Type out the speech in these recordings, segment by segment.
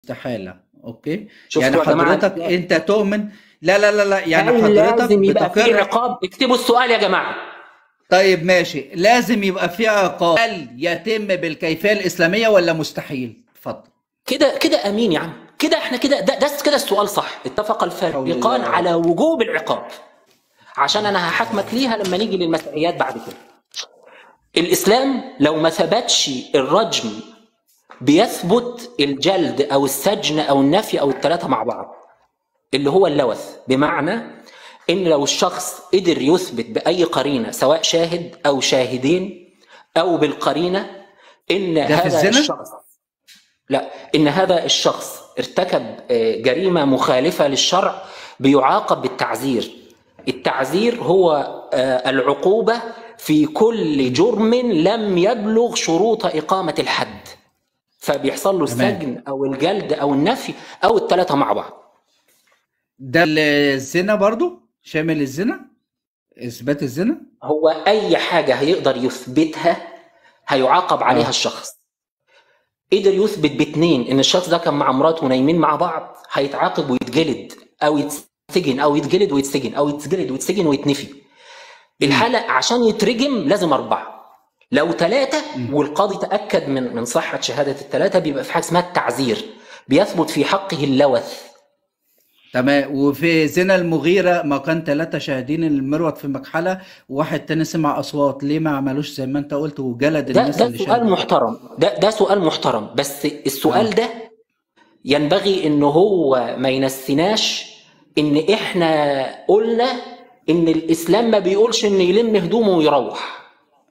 استحاله اوكي شفتوا يعني يا جماعة؟ حضرتك انت تؤمن لا لا لا لا يعني هل حضرتك لازم يبقى في بتقر عقاب اكتبوا السؤال يا جماعه طيب ماشي لازم يبقى في عقاب هل يتم بالكيفيه الاسلاميه ولا مستحيل اتفضل كده كده امين يا عم كده احنا كده ده, ده كده السؤال صح اتفق الفريقان على وجوب العقاب عشان انا هحاكمك ليها لما نيجي للمسيحيات بعد كده الاسلام لو ما ثبتش الرجم بيثبت الجلد او السجن او النفي او الثلاثه مع بعض اللي هو اللوث بمعنى ان لو الشخص قدر يثبت باي قرينه سواء شاهد او شاهدين او بالقرينه ان ده في هذا الزنا؟ الشخص لا ان هذا الشخص ارتكب آه، جريمه مخالفه للشرع بيعاقب بالتعزير التعزير هو آه، العقوبه في كل جرم لم يبلغ شروط اقامه الحد فبيحصل له تمام. السجن او الجلد او النفي او الثلاثه مع بعض ده الزنا برضو شامل الزنا اثبات الزنا هو اي حاجه هيقدر يثبتها هيعاقب عليها آه. الشخص قدر يثبت باتنين ان الشخص ده كان مع مراته نايمين مع بعض هيتعاقب ويتجلد او يتسجن او يتجلد ويتسجن او يتجلد ويتسجن ويتنفي الحالة عشان يترجم لازم أربعة لو ثلاثة والقاضي تأكد من من صحة شهادة الثلاثة بيبقى في حاجة اسمها التعزير بيثبت في حقه اللوث تمام وفي زنا المغيرة ما كان ثلاثة شاهدين المروت في مكحلة وواحد تاني سمع أصوات ليه ما عملوش زي ما أنت قلت وجلد ده الناس ده اللي سؤال شاهدوا محترم ده ده سؤال محترم بس السؤال آه. ده ينبغي ان هو ما ينسيناش ان احنا قلنا ان الاسلام ما بيقولش ان يلم هدومه ويروح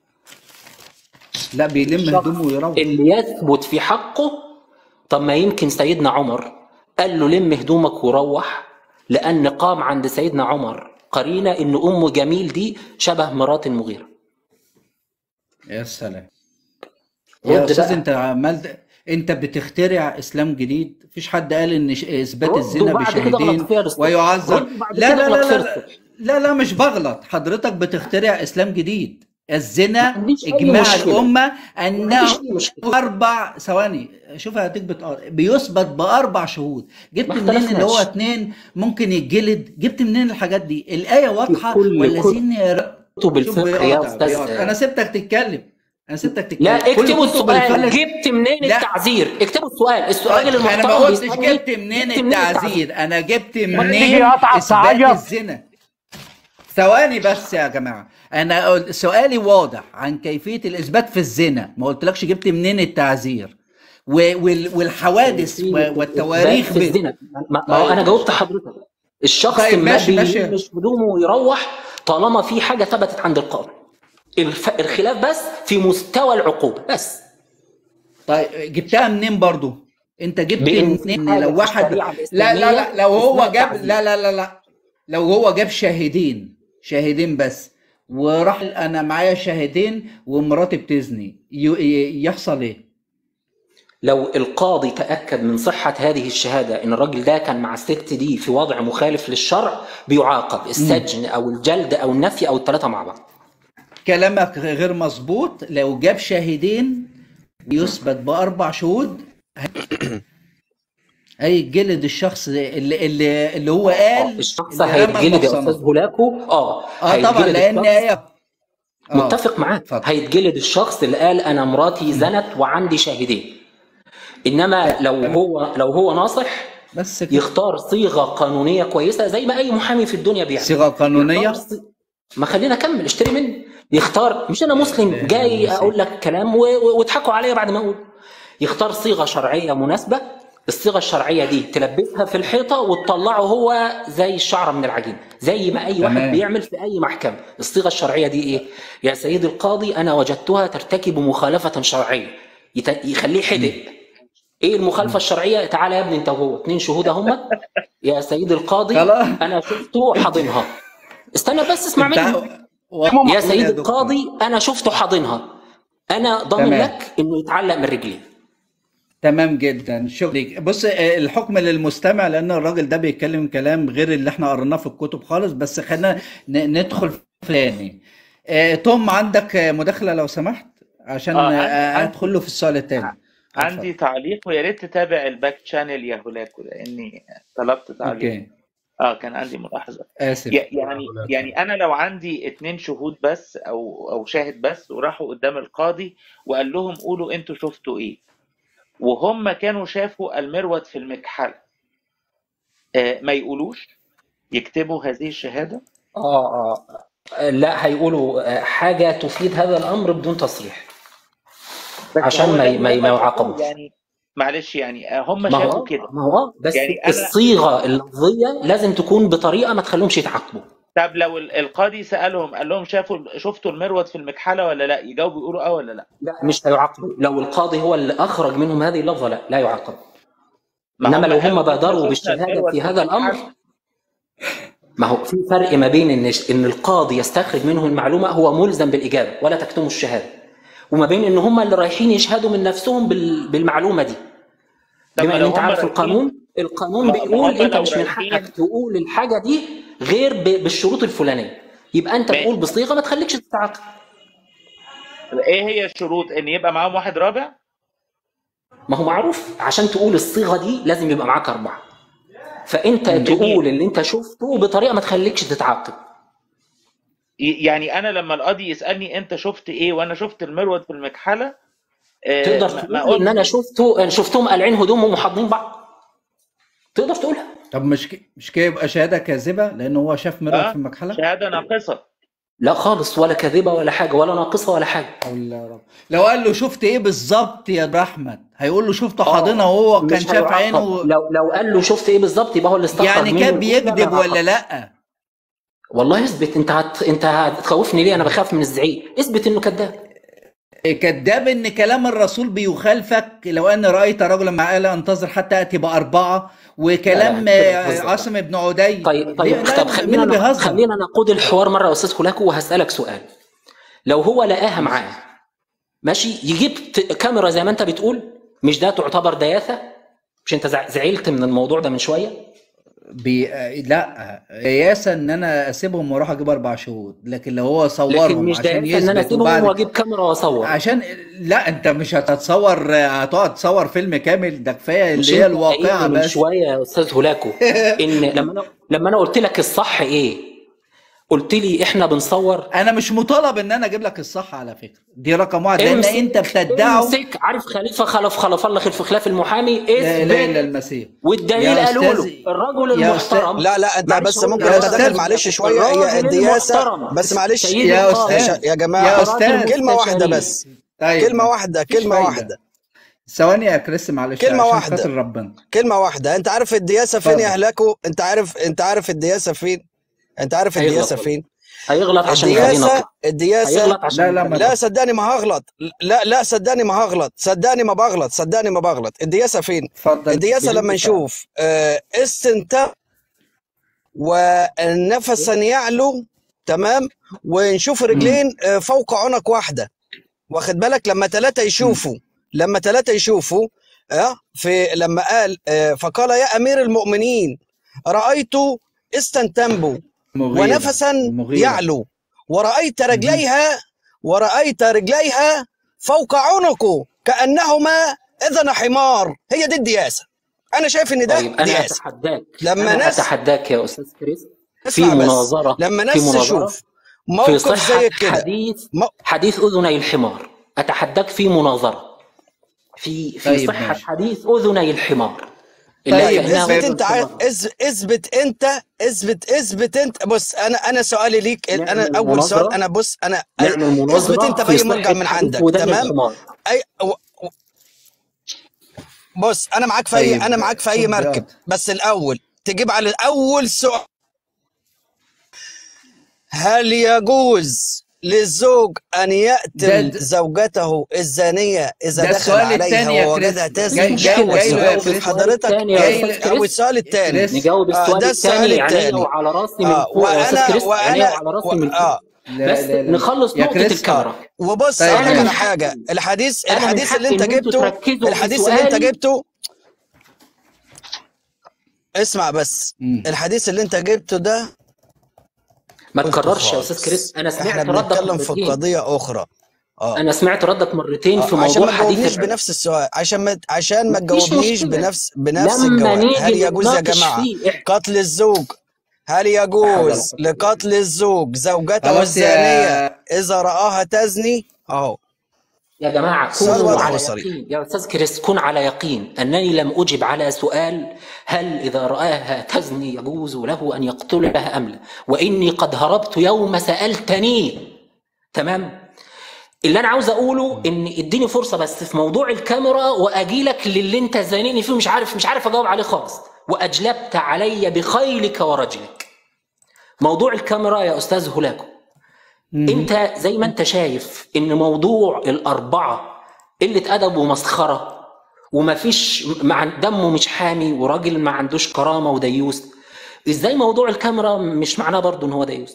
لا بيلم هدومه ويروح اللي يثبت في حقه طب ما يمكن سيدنا عمر قال له لم هدومك وروح لان قام عند سيدنا عمر قرينه ان ام جميل دي شبه مرات المغيره يا سلام رد يا أستاذ بقى. أنت عمال د- أنت بتخترع إسلام جديد مفيش حد قال إن ش- إثبات رد الزنا وبعد كده بشاهدين غلط فيها الأستاذ. ويعذر رد وبعد لا كده لا غلط لا فيها لا الأستاذ. لا لا مش بغلط حضرتك بتخترع إسلام جديد ما الزنا عنديش أي إجماع مشكلة. الأمة ما أنه عنديش أي مشكلة. أربع ثواني شوف هتثبت آه، بيثبت بأربع شهود جبت ما منين اللي هو اختلفناش. اتنين ممكن يتجلد جبت منين الحاجات دي الآية واضحة كل- والذين ير... كتب شوف الفقه يا بيقاطع بيقاطع. استاذ أنا سبتك تتكلم أنا سبتك تتكلم لا كل اكتبوا كتب السؤال الفقه- جبت منين لا. التعزير اكتبوا السؤال السؤال طيب، المحترم انا ما قلتش بيسألني جبت منين جبت التعزير انا جبت تيجي منين يقطع اثبات التعجب. الزنا ثواني بس يا جماعه انا قل- سؤالي واضح عن كيفيه الاثبات في الزنا ما قلتلكش جبت منين التعزير و- وال- والحوادث و- والتواريخ في ب- الزنا ما ما هو انا جاوبت حضرتك الشخص طيب، ما ماشي، ماشي. بيلمش هدومه ويروح طالما في حاجه ثبتت عند القاضي الف... الخلاف بس في مستوى العقوبه بس طيب جبتها منين برضو انت جبت بإن منين حاجة لو في واحد الشريعة لا لا لا الإسلامية لو هو اسمها جاب تعزير. لا لا لا لا لو هو جاب شاهدين شاهدين بس وراح انا معايا شاهدين ومراتي بتزني ي- ي- يحصل ايه لو القاضي تاكد من صحه هذه الشهاده ان الراجل ده كان مع الست دي في وضع مخالف للشرع بيعاقب السجن او الجلد او النفي او الثلاثه مع بعض كلامك غير مظبوط لو جاب شاهدين يثبت باربع شهود هيتجلد الشخص اللي اللي اللي هو قال الشخص اللي رمى هيتجلد يا المحصنة. استاذ هولاكو اه اه طبعا هيتجلد لان الشخص- هي آه. متفق معاك اتفضل. هيتجلد الشخص اللي قال انا مراتي زنت وعندي شاهدين انما لو هو لو هو ناصح بس كده. يختار صيغه قانونيه كويسه زي ما اي محامي في الدنيا بيعمل صيغه قانونيه يختار صي- ما خلينا اكمل اشتري مني يختار مش انا مسلم لا، جاي لا، اقول لك كلام و- و- واضحكوا عليا بعد ما اقول يختار صيغه شرعيه مناسبه الصيغه الشرعيه دي تلبسها في الحيطه وتطلعه هو زي الشعره من العجين زي ما اي واحد تمام. بيعمل في اي محكمه الصيغه الشرعيه دي ايه يا سيدي القاضي انا وجدتها ترتكب مخالفه شرعيه يت- يخليه حدق ايه المخالفه الشرعيه تعالى يا ابني انت وهو اتنين شهود هم يا سيدي القاضي خلاص. انا شفته حاضنها استنى بس اسمع انت مني و- يا سيدي دكتور. القاضي انا شفته حاضنها انا ضامن تمام. لك انه يتعلق من رجليه تمام جدا شكرا بص آه، الحكم للمستمع لان الراجل ده بيتكلم كلام غير اللي احنا قريناه في الكتب خالص بس خلينا ن- ندخل في تاني آه، توم عندك آه، مداخله لو سمحت عشان آه، آه، عندي- ادخل له في السؤال الثاني عندي تعليق ويا ريت تتابع الباك شانل يا هولاكو لاني طلبت تعليق اوكي اه كان عندي ملاحظه اسف ي- يعني يعني انا لو عندي اتنين شهود بس او او شاهد بس وراحوا قدام القاضي وقال لهم قولوا انتوا شفتوا ايه وهم كانوا شافوا المروت في المكحله آه ما يقولوش يكتبوا هذه الشهاده اه اه لا هيقولوا آه، حاجه تفيد هذا الامر بدون تصريح بس عشان هو ما ده ي- اللي ما ي- هم ما شافوه يعاقبوش يعني معلش يعني آه، هم ما هو شافوا كده ما هو بس يعني انا الصيغه اللفظيه لازم تكون بطريقه ما تخليهمش يتعاقبوا طب لو ال- القاضي سالهم قال لهم شافوا شفتوا المروت في المكحله ولا لا يجاوبوا يقولوا اه ولا لا لا مش هيعاقبوا لو القاضي هو اللي اخرج منهم هذه اللفظه لا لا يعاقب ما انما هم لو هم قالوا احنا بادروا شفنا بالشهاده المروت في في هذا الامر المكحله ما هو في فرق ما بين ان ان القاضي يستخرج منه المعلومه هو ملزم بالاجابه ولا تكتموا الشهاده وما بين ان هم اللي رايحين يشهدوا من نفسهم بال- بالمعلومه دي طب بما ما ان لو انت هم عارف رايحين القانون القانون ما ما بيقول هم انت لو مش من حقك رايحين تقول الحاجه دي غير ب- بالشروط الفلانيه يبقى انت تقول ماشي بصيغه ما تخليكش تتعاقب ايه هي الشروط ان يبقى معاهم واحد رابع ما هو معروف عشان تقول الصيغه دي لازم يبقى معاك اربعه فانت جميل تقول اللي انت شفته بطريقه ما تخليكش تتعاقب ي- يعني انا لما القاضي يسالني انت شفت ايه وانا شفت المروت في المكحله آه تقدر ما ما تقول اقول ان انا شفته انا شفتهم قالعين هدومهم وحاضنين بعض تقدر تقولها طب مش ك... مش كده يبقى شهاده كاذبه لان هو شاف مرأة في اه المكحله شهاده ناقصه لا خالص ولا كاذبه ولا حاجه ولا ناقصه ولا حاجه حول يا رب لو قال له شفت ايه بالظبط يا احمد هيقول له شفته حاضنه اه وهو كان مش شاف هيعاقب عينه لو لو قال له شفت ايه بالظبط يبقى هو اللي استخرج يعني منه كان الاولى ما بيكذب ولا يعاقبش لا والله اثبت انت هت... انت هتخوفني ليه انا بخاف من الزعيق اثبت انه كذاب كذاب ان كلام الرسول بيخالفك لو ان رايت رجلا مع آلة انتظر حتى اتي باربعه لا وكلام لا كده آه، بتهزر بقى عاصم بن عدي طيب ليه طيب لا طب مين خلينا اللي ن- بيهزر خلينا نقود الحوار مره يا استاذ هولاكو وهسالك سؤال لو هو لقاها معاه ماشي يجيب ت- كاميرا زي ما انت بتقول مش ده تعتبر دياثه مش انت زع- زعلت من الموضوع ده من شويه بي... آه، لا قياسا ان انا اسيبهم واروح اجيب اربع شهود لكن لو هو لكن صورهم مش عشان دياثه ان انا يثبت اسيبهم وبعد واجيب كاميرا واصور عشان لا انت مش هتتصور هتقعد تصور فيلم كامل ده كفايه مش اللي هي انت قايل الواقعه من بس شويه يا استاذ هولاكو ان لما انا لما انا قلت لك الصح ايه قلت لي احنا بنصور انا مش مطالب ان انا اجيب لك الصح على فكره دي رقم واحد لان امسك انت بتدعه امسك عارف خليفه خلف خلف الله خلف خلاف المحامي لا اله الا اثبت المسيح والدليل يا قالوا له استاذ الرجل يا استاذ المحترم لا لا انت معلش بس اقول ممكن يا يا اتدخل استاذ معلش شويه هي الراجل الدياسه المحترم بس معلش سيد يا القاضي استاذ يا يا جماعه راجل استاذ كلمه واحده مستشارين بس طيب كلمه ماشي واحده مفيش كلمه فايده واحده ثواني يا كريس معلش كلمه عشان واحده خاطر ربنا كلمه واحده انت عارف الدياسه فين يا اتفضل هلاكو انت عارف انت عارف الدياسه فين انت عارف هيغلط الدياسه والله فين هيغلط عشان يخلينا الدياسه نطلع الدياسه هيغلط عشان لا لا يخلينا ما لا صدقني ما هغلط لا لا صدقني ما هغلط صدقني ما بغلط صدقني ما بغلط الدياسه فين اتفضل الدياسه بدون لما دفاع نشوف آه، استنتاج ونفسا يعلو تمام ونشوف مم. رجلين آه، فوق عنق واحده واخد بالك لما ثلاثه مم. يشوفوا لما ثلاثه يشوفوا اه في لما قال آه، فقال يا امير المؤمنين رايت استنتنبو مغيرة ونفسا المغيرة يعلو ورأيت مهم. رجليها ورأيت رجليها فوق عنقه كأنهما إذن حمار هي دي الدياسة أنا شايف إن ده طيب انا دياسة اتحداك لما انا ناس اتحداك يا استاذ كريس في اسمع بس مناظره لما في ناس مناظره تشوف في موقف صحه زي كده حديث مو... حديث اذني الحمار اتحداك في مناظره في في طيب صحه ماشي حديث اذني الحمار اللي طيب كانها اثبت اذن انت عايز حمار إز- اثبت انت اثبت اثبت انت بص انا انا سؤالي ليك انا نعمل اول سؤال مناظره انا بص انا نعمل اثبت مناظره انت في باي مرجع صحه من حديث عندك وداني تمام الحمار اي و- و- بص انا معاك في اي طيب انا معاك في اي صوت مركب بيقعد بس الاول تجيب على الاول سؤال هل يجوز للزوج ان ده يقتل ده زوجته الزانيه اذا ده دخل السؤال عليها الثاني يا ووجدها كريس تزني مفيش جاي ده جاي اول جاي له يا سؤال نجاوب كريس السؤال حضرتك الثاني يا جاي استاذ له او كريس السؤال الثاني كريس نجاوب اه السؤال ده السؤال الثاني عينيا الثاني وعلى راسي من اه فوق يا استاذ وانا كريس عينيا وانا وعلى و... راسي من فوق اه لا بس لا لا نخلص يا نقطه كريس اه الكاميرا وبص طيب اقول لك انا من على حاجه حقي الحديث انا من الحديث اللي حقي انت ان انتوا جبته تركزوا في الحديث اللي انت سؤالي جبته اسمع بس مم. الحديث اللي انت جبته ده ما قلت تكررش يا استاذ خالص كريس انا احنا سمعت ردك بنتكلم في مرتين قضيه اخرى اه انا سمعت ردك مرتين في آه، عشان موضوع ما تجاوبنيش حديث العلم بنفس السؤال عشان ما عشان ما مفيش تجاوبنيش مشكله بنفس بنفس لما الجواب هل نيجي يجوز يا نتناقش جماعة فيه إح- قتل الزوج هل لا حول ولا يجوز قوة إلا بالله. لقتل الزوج زوجته خلاص الزانية يا إذا رآها تزني أهو يا جماعة السؤال كونوا واضح على وصريح يقين يا أستاذ كريس كن على يقين أنني لم أجب على سؤال هل إذا رآها تزني يجوز له أن يقتلها أم لا وإني قد هربت يوم سألتني تمام اللي أنا عاوز أقوله إن اديني فرصة بس في موضوع الكاميرا وأجيلك للي أنت زانقني فيه مش عارف مش عارف أجاوب عليه خالص وأجلبت علي بخيلك ورجلك موضوع الكاميرا يا أستاذ هولاكو مهم. انت زي ما انت شايف ان موضوع الاربعه قله ادب ومسخره ومفيش مع دمه مش حامي وراجل ما عندوش كرامه وديوس ازاي موضوع الكاميرا مش معناه برضه ان هو ديوس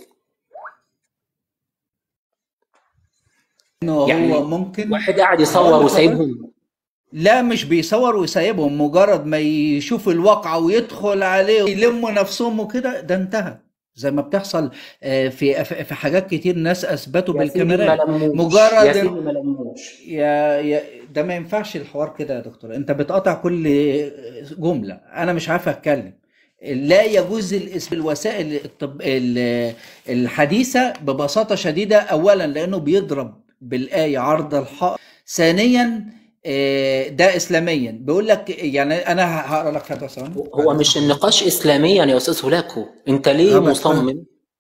انه هو يعني ممكن واحد قاعد هقول يصور لحضرتك وسايبهم لا مش بيصور ويسيبهم مجرد ما يشوف الواقعة ويدخل عليه ويلموا نفسهم وكده ده انتهى زي ما بتحصل آه، في في حاجات كتير ناس اثبتوا يا سيدي ما بالكاميرات لموش مجرد يا سيدي إن- ما لموش يا يا ده ما ينفعش الحوار كده يا دكتور انت بتقاطع كل جملة انا مش عارف اتكلم لا يجوز الاسم الوسائل الطب ال- الحديثة ببساطة شديدة اولا لانه بيضرب بالآية عرض الحائط ثانيا آه، ده اسلاميا بيقول لك يعني انا هقرا لك كده ثواني هو مش النقاش اسلاميا يا استاذ هولاكو انت ليه اه بس مصمم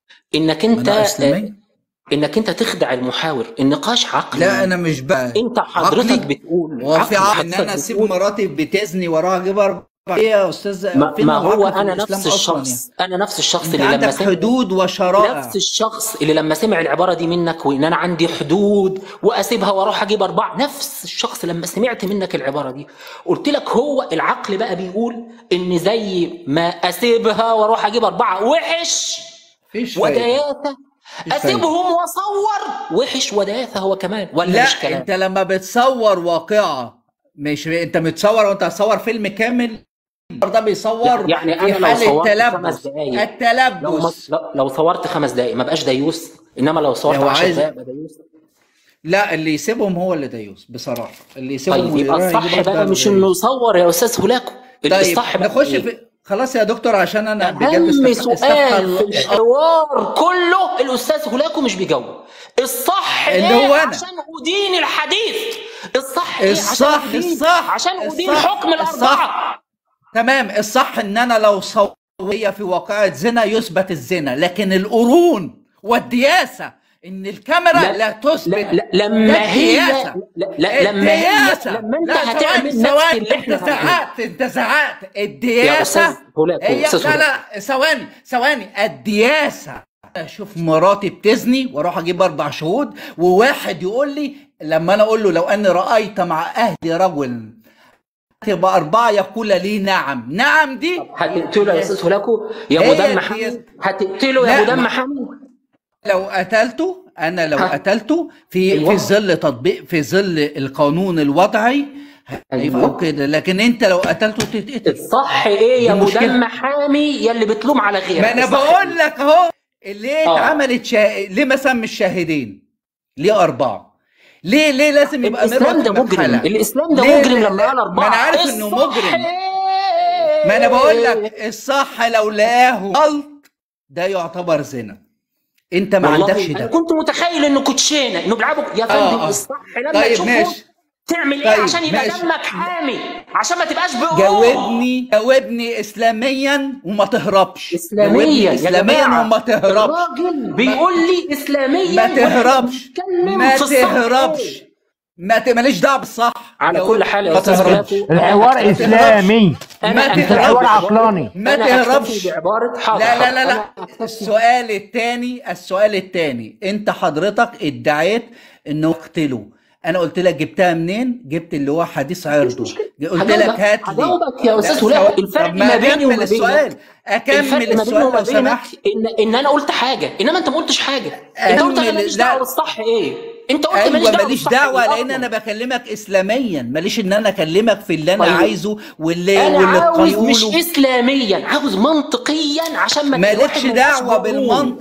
انك ما انت انا آه، اسلامي انك انت تخدع المحاور النقاش لا عقلي انا مش بقى انت حضرتك عقلي بتقول هو في عقلي عقل ان حضرتك انا اسيب بتقول مراتي بتزني وراها اجيب اربع ايه يا استاذ ما, فين ما هو العقل في انا الاسلام نفس اصلا يعني الشخص انا نفس الشخص انت اللي لما عندك سمع حدود وشرائع نفس الشخص اللي لما سمع العباره دي منك وان انا عندي حدود واسيبها واروح اجيب اربعه نفس الشخص لما سمعت منك العباره دي قلت لك هو العقل بقى بيقول ان زي ما اسيبها واروح اجيب اربعه وحش مفيش فايده ودياثه مفيش فايده اسيبهم واصور وحش ودياثه هو كمان ولا لا مش كلام انت لما بتصور واقعة مش انت متصور وانت هتصور فيلم كامل ده بيصور يعني في انا لو حال صورت خمس التلبس دقائق لو ما التلبس لو لو صورت خمس دقائق ما بقاش ديوس انما لو صورت هو 10 عايز دقائق بقى ديوس لا اللي يسيبهم هو اللي ديوس بصراحة اللي يسيبهم طيب يبقى ويروح الصح يجيب بقى ده مش اللي انه ديوس يصور يا استاذ هولاكو طيب الصح بقى نخش ايه في خلاص يا دكتور عشان انا بجد اهم استف... استفحى سؤال في ال- الحوار كله الاستاذ هولاكو مش بيجاوب الصح اللي ايه هو انا عشان ادين الحديث الصح ايه عشان الصح ادين الصح عشان ادين الصح حكم الصح الاربعه تمام الصح ان انا لو صورية في واقعة زنا يثبت الزنا لكن القرون والدياسة ان الكاميرا لا لا تثبت لا, لا ده لما هي الدياسة لا, لا لما هي الدياسة لما انت لا ثواني هتعمل نفس ثواني اللي انت احنا هنعمله زعقت انت زعقت يا الدياسة استاذ هولاكو هي استاذ لا هولاكو لا ثواني ثواني الدياسة اشوف مراتي بتزني واروح اجيب اربع شهود وواحد يقول لي لما انا اقول له لو اني رايت مع اهلي رجل تبقى أربعة يقول لي نعم نعم دي هتقتله يا استاذ هولاكو يا هي ابو دم دي- حامي هتقتله يا لا ابو دم ما حامي لو قتلته انا لو ها قتلته في ايوه في ظل تطبيق في ظل القانون الوضعي هيبقى ايوه كده لكن انت لو قتلته تتقتل الصح ايه دي يا ابو مشكلة دم حامي يا اللي بتلوم على ما غيرك انا الصح بقول ايه لك اهو ليه اه اتعملت شا... ليه ما سمي الشاهدين ليه أربعة ليه ليه لازم يبقى الاسلام مروة ده مجرم مدخلة الاسلام ده ليه مجرم لا, لما قال لا ما انا اربعه عارف انه الصح مجرم ما انا بقول لك ايه الصح لو لقاه غلط ده يعتبر زنا انت ما والله عندكش انا ده كنت متخيل انه كوتشينه انه بيلعبوا يا فندم اه اه الصح لما طيب تشوفه ماشي تعمل ايه طيب عشان يبقى ماشي دمك حامي عشان ما تبقاش بقول جاوبني جاوبني اسلاميا وما تهربش اسلاميا جاوبني يا اسلاميا جماعه وما تهربش الراجل ما, بيقول لي اسلاميا ما واحنا تهربش بنتكلم ما في الصح ايه تهربش ما ت... ماليش دعوه بالصح على جاوب كل حال يا ما استاذ تهربش هولاكو انا الحوار هكتفي ما تهربش اسلامي ما انا مش هكتفي حوار تهربش بعباره عقلاني ما انا هكتفي تهربش بعباره حاضر لا لا حاضر لا انا لا هكتفي السؤال الثاني السؤال الثاني انت حضرتك ادعيت انه اقتله انا قلت لك جبتها منين جبت اللي هو حديث مفيش عرضه مشكله قلت لك هجاوبك هات لي هجاوبك يا لا استاذ سو... هولاكو طب الفرق ما ما بيني اكمل وما السؤال بينك اكمل الفرق ما بيني السؤال وما لو بينك سمحت ان ان انا قلت حاجه انما انت ما قلتش حاجه انت قلت انا اكمل ماليش دعوه لا بالصح ايه انت قلت ماليش ايوه دعوه ماليش بالصح دعوه ايه لان انا اصلا بكلمك اسلاميا ماليش ان انا اكلمك في اللي انا طيب عايزه واللي انا واللي عاوز مش يقوله اسلاميا عاوز منطقيا عشان ما الواحد مالكش ما يبقاش دعوه بقول بالمنطق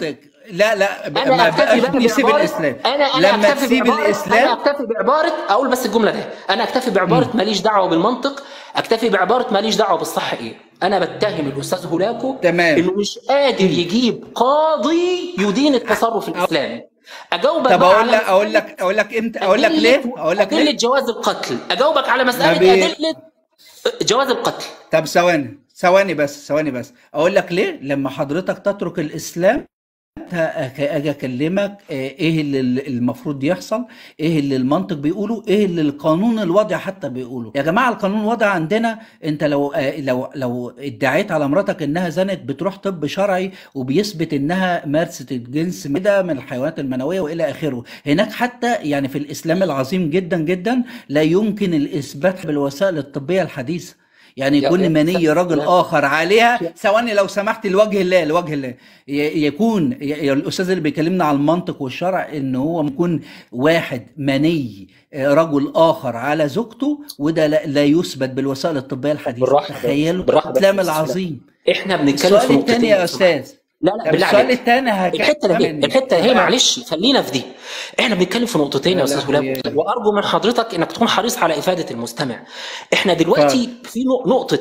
لا لا ب- انا ما اكتفي بقاش بقى نسيب بعباره الاسلام انا انا لما اكتفي تسيب بعباره انا الاسلام اكتفي بعباره اقول بس الجمله دي انا اكتفي بعباره ماليش دعوه بالمنطق اكتفي بعباره ماليش دعوه بالصح ايه انا بتهم الاستاذ هولاكو تمام. انه مش قادر يجيب قاضي يدين التصرف الاسلامي اجاوبك طب بقى اقول على لك اقول لك اقول لك امتى اقول لك أدلة- ليه اقول لك أدلة ليه جواز القتل أجاوبك على مسألة بي- أدلة جواز القتل طب ثواني ثواني بس ثواني بس اقول لك ليه لما حضرتك تترك الاسلام اجي اكلمك آه، ايه اللي المفروض يحصل ايه اللي المنطق بيقوله ايه اللي القانون الوضع حتى بيقوله يا جماعه القانون الوضع عندنا انت لو آه، لو لو ادعيت على مراتك انها زنت بتروح طب شرعي وبيثبت انها مارست الجنس كده من الحيوانات المنويه والى اخره هناك حتى يعني في الاسلام العظيم جدا جدا لا يمكن الاثبات بالوسائل الطبيه الحديثه يعني يا- يكون يا مني أستاذ رجل فلان. اخر عليها ثواني لو سمحت لوجه الله لوجه الله ي- يكون ي- ي- الاستاذ اللي بيكلمنا على المنطق والشرع ان هو يكون واحد مني آه، رجل اخر على زوجته وده لا, لا يثبت بالوسائل الطبيه الحديثه بالراحة بس، تخيلوا بالراحة بس الاسلام يا أستاذ العظيم إحنا بنتكلم في السؤال الثاني نقطتين يا لو سمحت. استاذ لا لا طب بالله السؤال عليك الثاني هك... الحته دي كمل. الحته هي معلش خلينا في دي احنا بنتكلم في نقطتين يا يا استاذ لهوي. هلال وارجو من حضرتك انك تكون حريص على افاده المستمع احنا دلوقتي في نق- نقطه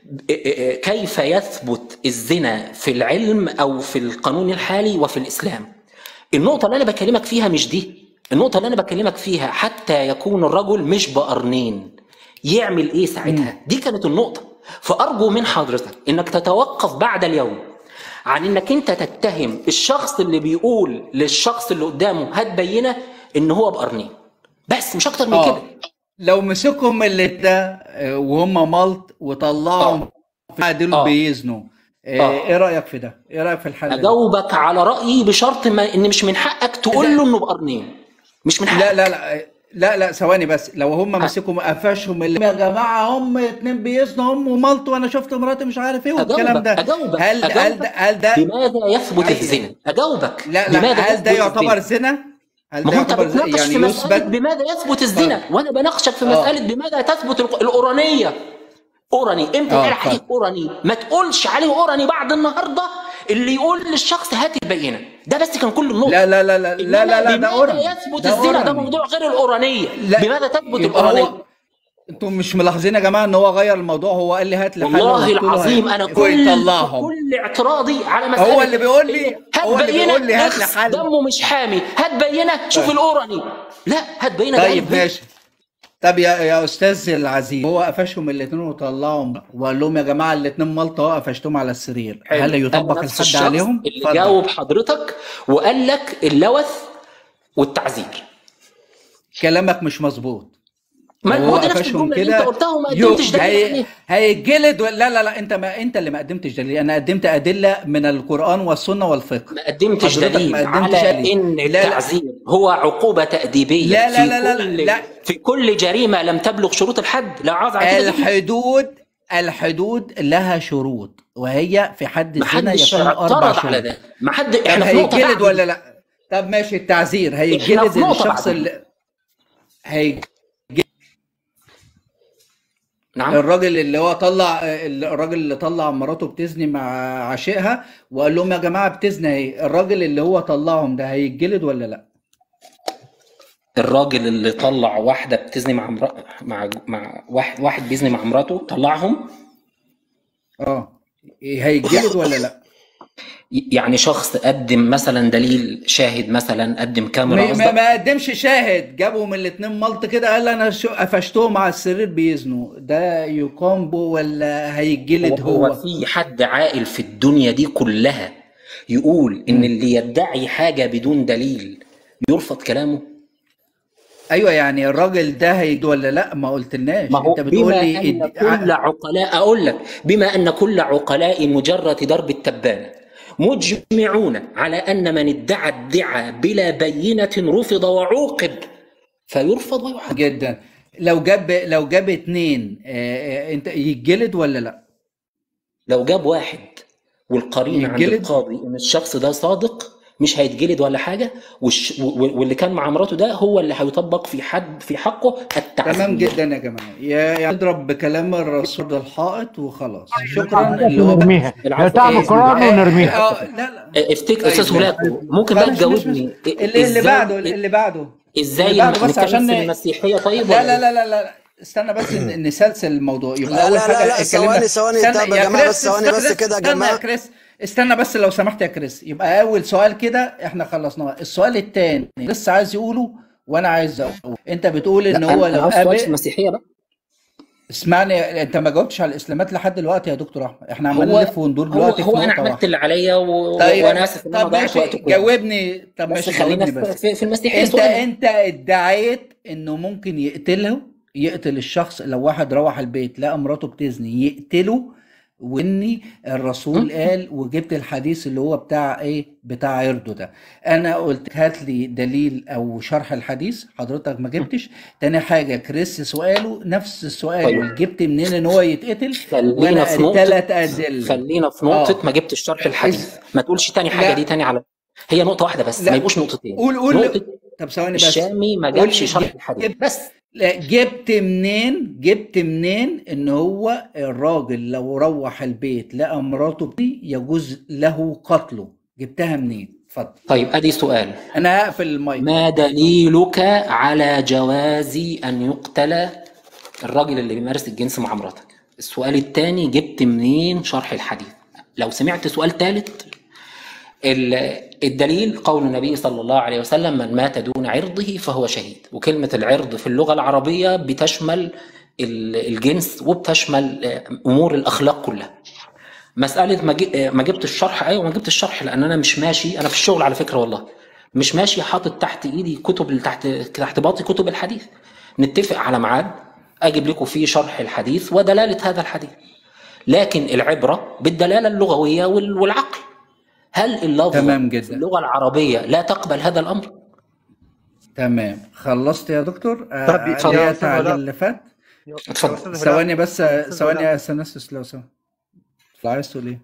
كيف يثبت الزنا في العلم او في القانون الحالي وفي الاسلام النقطه اللي انا بكلمك فيها مش دي النقطه اللي انا بكلمك فيها حتى يكون الرجل مش بقرنين يعمل ايه ساعتها دي كانت النقطه فارجو من حضرتك انك تتوقف بعد اليوم عن انك انت تتهم الشخص اللي بيقول للشخص اللي قدامه هات بينه ان هو بقرنين بس مش اكتر من آه. كده لو مسكهم اللي ده آه، وهم ملط وطلعهم في دول آه. بيزنوا آه، آه. ايه رايك في ده؟ ايه رايك في الحل ده؟ اجاوبك على رايي بشرط ما ان مش من حقك تقول له انه بقرنين مش من حقك لا لا لا لا لا ثواني بس لو هم مسكوا قفشهم اللي يا جماعه هم اتنين بيزنوا هم وملط وانا شفت مراتي مش عارف ايه والكلام اجاوبك ده اجاوبك هل هل أجاوبك ده هل ده بماذا يثبت أي- الزنا اجاوبك لا لا بماذا هل ده يثبت يعتبر الزنا؟ زنا؟ هل ما ده هو انت يعتبر زنا؟ بتناقش يعني في مساله يثبت بماذا يثبت الزنا وانا بناقشك في آه. مساله بماذا تثبت الق- الاورانيه اوراني امتى آه، قال عليه طيب. اوراني ما تقولش عليه اوراني بعد النهارده اللي يقول للشخص هات البينه ده بس كان كل النقطه لا لا لا لا لا لا, لا ده بماذا أوراني يثبت ده الزنا ده أوراني. موضوع غير الاورانيه لا، بماذا تثبت يبقى الاورانيه هو انتم مش ملاحظين يا جماعه ان هو غير الموضوع هو قال لي هات لي حل والله وقلت له العظيم هات. انا كل ويطلعهم كل اعتراضي على مساله هو اللي بيقول لي هات هو اللي بينه بيقول لي هات لي اخس حل دمه مش حامي هات بينه شوف الاوراني لا هات بينه ده طيب قلب. ماشي طب يا يا استاذ العزيز هو قفشهم الاثنين وطلعهم وقال لهم يا جماعه الاثنين ملطه اهو قفشتهم على السرير هل يطبق نفس الحد الشخص عليهم؟ اللي اتفضل. جاوب حضرتك وقال لك اللوث والتعذير كلامك مش مظبوط ما هو هو ده نفس قفشهم الجمله اللي انت كده قلتها وما يو- قدمتش دليل هي... عليه هيتجلد ولا لا لا لا انت ما انت اللي ما قدمتش دليل انا قدمت ادله من القران والسنه والفقه ما قدمتش حضرتك دليل ما قدمتش على دليل. ان لا، لا. التعذير هو عقوبه تاديبيه لا، لا، في لا، لا، كل لا. في كل جريمه لم تبلغ شروط الحد لو عاوز على كده تجيب. الحدود الحدود لها شروط وهي في حد ما الزنا حدش يكون اربع اعترض شروط على ده ما حد طب احنا في نقطه هيتجلد بعد ولا لا؟ طب ماشي التعزير إحنا هيتجلد في نقطة الشخص بعد. اللي هي نعم الراجل اللي هو طلع الراجل اللي طلع مراته بتزني مع عشيقها وقال لهم يا جماعه بتزني اهي الراجل اللي هو طلعهم ده هيتجلد ولا لا؟ الراجل اللي طلع واحده بتزني مع مرا... مع مع واحد واحد بيزني مع مراته طلعهم اه هيتجلد ولا لا؟ يعني شخص قدم مثلا دليل شاهد مثلا قدم كاميرا ما, ما, قصدك ما قدمش شاهد جابهم الاتنين ملط كده قال انا شو قفشتهم على السرير بيزنوا ده يقام به ولا هيتجلد هو هو؟ في حد عاقل في الدنيا دي كلها يقول ان اللي يدعي حاجه بدون دليل يرفض كلامه ايوه يعني الراجل ده هيجي ولا لا ما قلتلناش ما هو انت بتقول بما لي ان اد- كل عقلاء اقول لك بما ان كل عقلاء مجرد درب التبانه مجمعون على ان من ادعى ادعى بلا بينه رفض وعوقب فيرفض ويحاكم جدا لو جاب لو جاب اتنين آه، آه، انت يتجلد ولا لا؟ لو جاب واحد والقرينه عند يتجلد؟ القاضي ان الشخص ده صادق مش هيتجلد ولا حاجه والش... و- واللي كان مع مراته ده هو اللي هيطبق في حد في حقه التعزير تمام جدا يا جماعه يا يا اضرب بكلام الرسول ده الحائط وخلاص شكرا حاجة اللي هو ونرميها العفو. نقطع إيه، القرآن ونرميها اه لا لا افتكر طيب، استاذ ماشي. هولاكو ممكن بقى مش- مش- تجاوبني مش- اللي, اللي إزاي- بعده اللي بعده ازاي اللي بعده بس نتكلم عشان في المسيحيه طيب لا ولا لا إيه؟ لا لا لا استنى بس ن- نسلسل الموضوع يبقى لا اول لا حاجه لا لا اتكلمنا- ثواني ثواني استنى طب يا جماعه كريس، بس ثواني بس استنى كده يا استنى جماعه كريس استنى بس لو سمحت يا كريس يبقى اول سؤال كده احنا خلصناه السؤال الثاني لسه عايز يقوله وانا عايز اقول انت بتقول ان لا هو انا لو عاوز سؤال في قابل المسيحيه بقى اسمعني انت ما جاوبتش على الاسلامات لحد دلوقتي يا دكتور احمد احنا عمالين هو نلف وندور هو, دلوقتي في هو انا نقطه عملت واحده اللي عليا و... طيب وانا اسف ان انا طب ضيعت ماشي وقتكم جاوبني طب بس ماشي خلينا جاوبني في, بس في, في المسيحيه انت سؤال انت ادعيت انه ممكن يقتله يقتل الشخص لو واحد روح البيت لقى مراته بتزني يقتله واني الرسول قال وجبت الحديث اللي هو بتاع ايه بتاع عرضه ده انا قلت هات لي دليل او شرح الحديث حضرتك ما جبتش تاني حاجه كريس سؤاله نفس السؤال طيب. جبت منين ان هو يتقتل خلينا وانا في نقطة ثلاث ادله خلينا في نقطة آه. ما جبتش شرح الحديث ما تقولش تاني حاجة لا. دي تاني على هي نقطة واحدة بس لا. ما يبقوش نقطتين قول قول نقطة طب ثواني بس الشامي ما قول جابش لي شرح جب- الحديث جب- بس لا جبت منين جبت منين ان هو الراجل لو روح البيت لقى مراته بتي يجوز له قتله جبتها منين اتفضل طيب ادي سؤال انا هقفل المايك ما دليلك على جواز ان يقتل الراجل اللي بيمارس الجنس مع مراتك السؤال الثاني جبت منين شرح الحديث لو سمعت سؤال ثالث ال- الدليل قول النبي صلى الله عليه وسلم من مات دون عرضه فهو شهيد وكلمة العرض في اللغة العربية بتشمل ال- الجنس وبتشمل آه، أمور الأخلاق كلها مسألة ما جي- آه، ما جبت الشرح أيوة ما جبت الشرح لأن أنا مش ماشي أنا في الشغل على فكرة والله مش ماشي حاطط تحت إيدي كتب اللي تحت تحت باطي كتب الحديث نتفق على ميعاد أجيب لكم فيه شرح الحديث ودلالة هذا الحديث لكن العبرة بالدلالة اللغوية وال- والعقل هل اللفظ تمام في جدا اللغة العربية لا تقبل هذا الأمر؟ تمام خلصت يا دكتور آه، طب اللي اتفضل. هي التعليق اللي فات اتفضل ثواني بس أستاذ ثواني هلال. يا سنسس لو سمحت عايز تقول ايه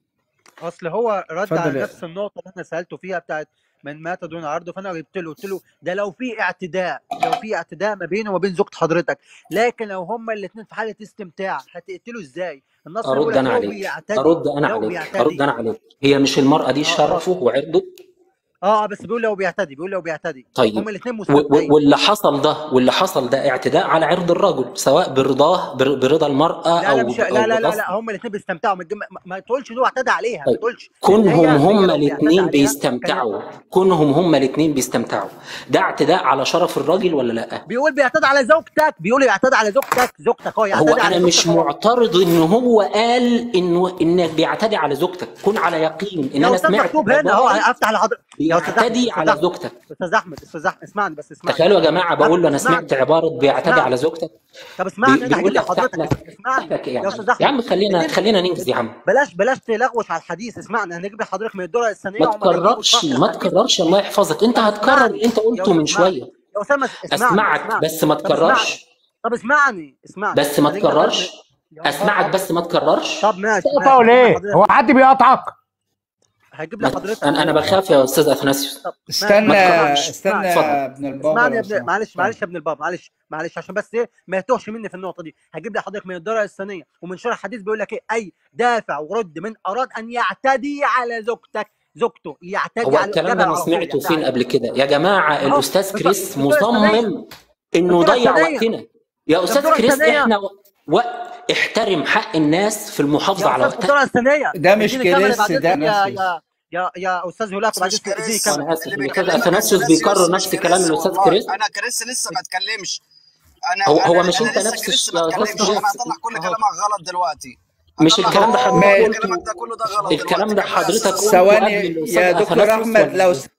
اصل هو رد اتفضل على يا- نفس النقطه اللي انا سالته فيها بتاعت من مات دون عرضه فانا جبت له قلت له ده لو في اعتداء لو في اعتداء ما بينه وما بين زوجة حضرتك لكن لو هما الاثنين في حاله استمتاع هتقتله ازاي؟ النص بيقول أرد لك أنا لو عليك بيعتدي أرد أنا لو عليك بيعتدي أرد أنا عليك هي مش المرأة دي آه، آه. شرفه وعرضه اه بس بيقول لو بيعتدي بيقول لو بيعتدي طيب. هما الاثنين و- مستمتعين و- واللي حصل ده واللي حصل ده اعتداء على عرض الرجل سواء برضاه بر- برضا المرأة لا أو لا مش أو لا لا لا, بغصب. لا هما الاثنين بيستمتعوا ما, تجم- ما, ما تقولش ان هو اعتدى عليها ما طيب. تقولش كونهم هي- هي هما لو بيعتدي الاثنين عليها بيستمتعوا كونهم هما الاثنين بيستمتعوا ده اعتداء على شرف الراجل ولا لا؟ بيقول بيعتدي على زوجتك بيقول يعتدي على زوجتك زوجتك هو يعتدي هو على انا مش زوجتك هو. معترض ان هو قال انه انك بيعتدي على زوجتك كن على يقين ان يا انا استاذ سمعت مكتوب هنا اهو باباي افتح لحضرتك يا استاذ احمد بيعتدي استاذ على احمد زوجتك استاذ احمد استاذ احمد اسمعني بس اسمعني تخيلوا يا جماعه بقول له انا اسمعني. سمعت عباره بيعتدي اسمعني. على زوجتك طب اسمعني بي- انا بيقول هجيب لي افتح لحضرتك لك اسمعني افتح لك ايه يا يا استاذ عم احمد يا عم خلينا اديني- خلينا ننجز يا عم بلاش بلاش تلغوش على الحديث اسمعني انا هجيب لحضرتك من الدرة الثانية ما وهم بيجيبوا تكررش شرح ما الحديث. تكررش الله يحفظك انت طب هتكرر اللي انت اسمعني. قلته يا من أستاذ شويه يا اسامه اسمعني اسمعك اسمعني. بس ما طب اسمعني. تكررش طب اسمعني اسمعني بس ما هنيجي لحضرتك تكررش من- يا اسمعك أستاذ- بس ما تكررش طب ماشي تقطعوا ماشي. ليه؟ حضرتك- هو حد بيقطعك؟ هجيب ما- لحضرتك انا انا بخاف يا استاذ اثناسيوس طب استنى ما تكررش. استنى اتفضل. يا ابن البابا اسمعني يا لو ابن سمحت. معلش معلش يا ابن الباب معلش معلش عشان بس ايه ما يتوهش مني في النقطه دي هجيب لي حضرتك من الدرجه الثانيه ومن شرح الحديث بيقول لك ايه اي دافع ورد من اراد ان يعتدي على زوجتك زوجته يعتدي هو على الكلام جابر ده انا على طول سمعته يعتدي فين عليه. قبل كده يا جماعه أهو، الاستاذ في كريس الدرة الثانية. مصمم انه الدرة يضيع الثانية. وقتنا يا استاذ الدرة كريس الثانية. احنا و... و... احترم حق الناس في المحافظه على يا استاذ في وقتها الدرة الثانية ده مش اديني كاميرا كريس، بعد ده إذنك يا نفسي. يا يا يا استاذ هولاك وبعدين مش اديني كريس كاميرا انا اسف اللي الاستاذ بيكلمك اثناسيوس أثناسيوس بيكرر مش نفس كلام كريس الاستاذ والله. كريس انا كريس لسه ما اتكلمش انا هو- هو أنا- مش أنا أنت لسه نفس كريس يا ما أستاذ اتكلمش كريس. انا هطلع كل أهو. كلامك غلط دلوقتي مش هطلع الكلام ده كل حضرتك كلامك قلته ده كله ده غلط الكلام ده دلوقتي. حضرتك قلته قبل ثواني الأستاذ يا دكتور أثناسيوس احمد ولا لو إيه؟ س...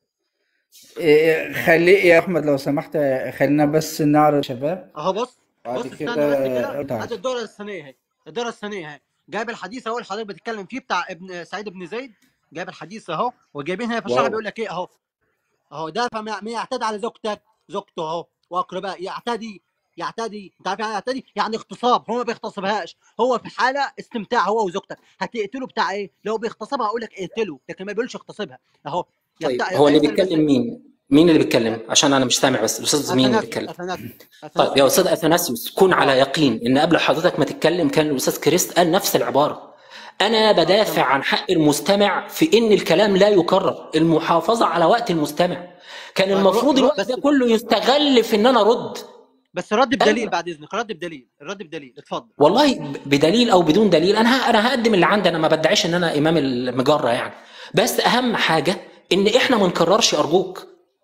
إيه، خلي يا احمد لو سمحت خلينا بس نعرض شباب اهو بص بعد بص كده استنى بس كده ارجع. هات الدورة الثانية اهي الدورة الثانية اهي جايب الحديث اهو اللي حضرتك بتتكلم فيه بتاع ابن سعيد بن زيد جايب الحديث اهو وجايبين هنا في الشرح واو. بيقول لك ايه اهو اهو ده فما ما يعتدي على زوجتك زوجته اهو واقرباء يعتدي يعتدي انت عارف يعني يعتدي يعني اغتصاب هو ما بيغتصبهاش هو في حاله استمتاع هو وزوجتك هتقتله بتاع ايه لو بيغتصبها اقول لك اقتله لكن ما بيقولش اغتصبها اهو طيب يفتح هو اللي يسال بيتكلم بس مين؟ مين اللي بيتكلم؟ عشان انا مش سامع بس الاستاذ مين اللي اثناسيوس بيتكلم؟ اثناسيوس طيب يا اثناسيوس استاذ اثناسيوس كن على اه يقين ان قبل حضرتك ما تتكلم كان الاستاذ كريست قال نفس العباره انا بدافع تمام عن حق المستمع في ان الكلام لا يكرر المحافظه على وقت المستمع كان آه، رو- المفروض رو- الوقت بس ده كله يستغل في ان انا ارد بس رد بدليل ايوه بعد اذنك رد بدليل الرد بدليل اتفضل والله ب- بدليل او بدون دليل انا ه- انا هقدم اللي عندي انا ما بدعيش ان انا امام المجره يعني بس اهم حاجه ان احنا ما نكررش ارجوك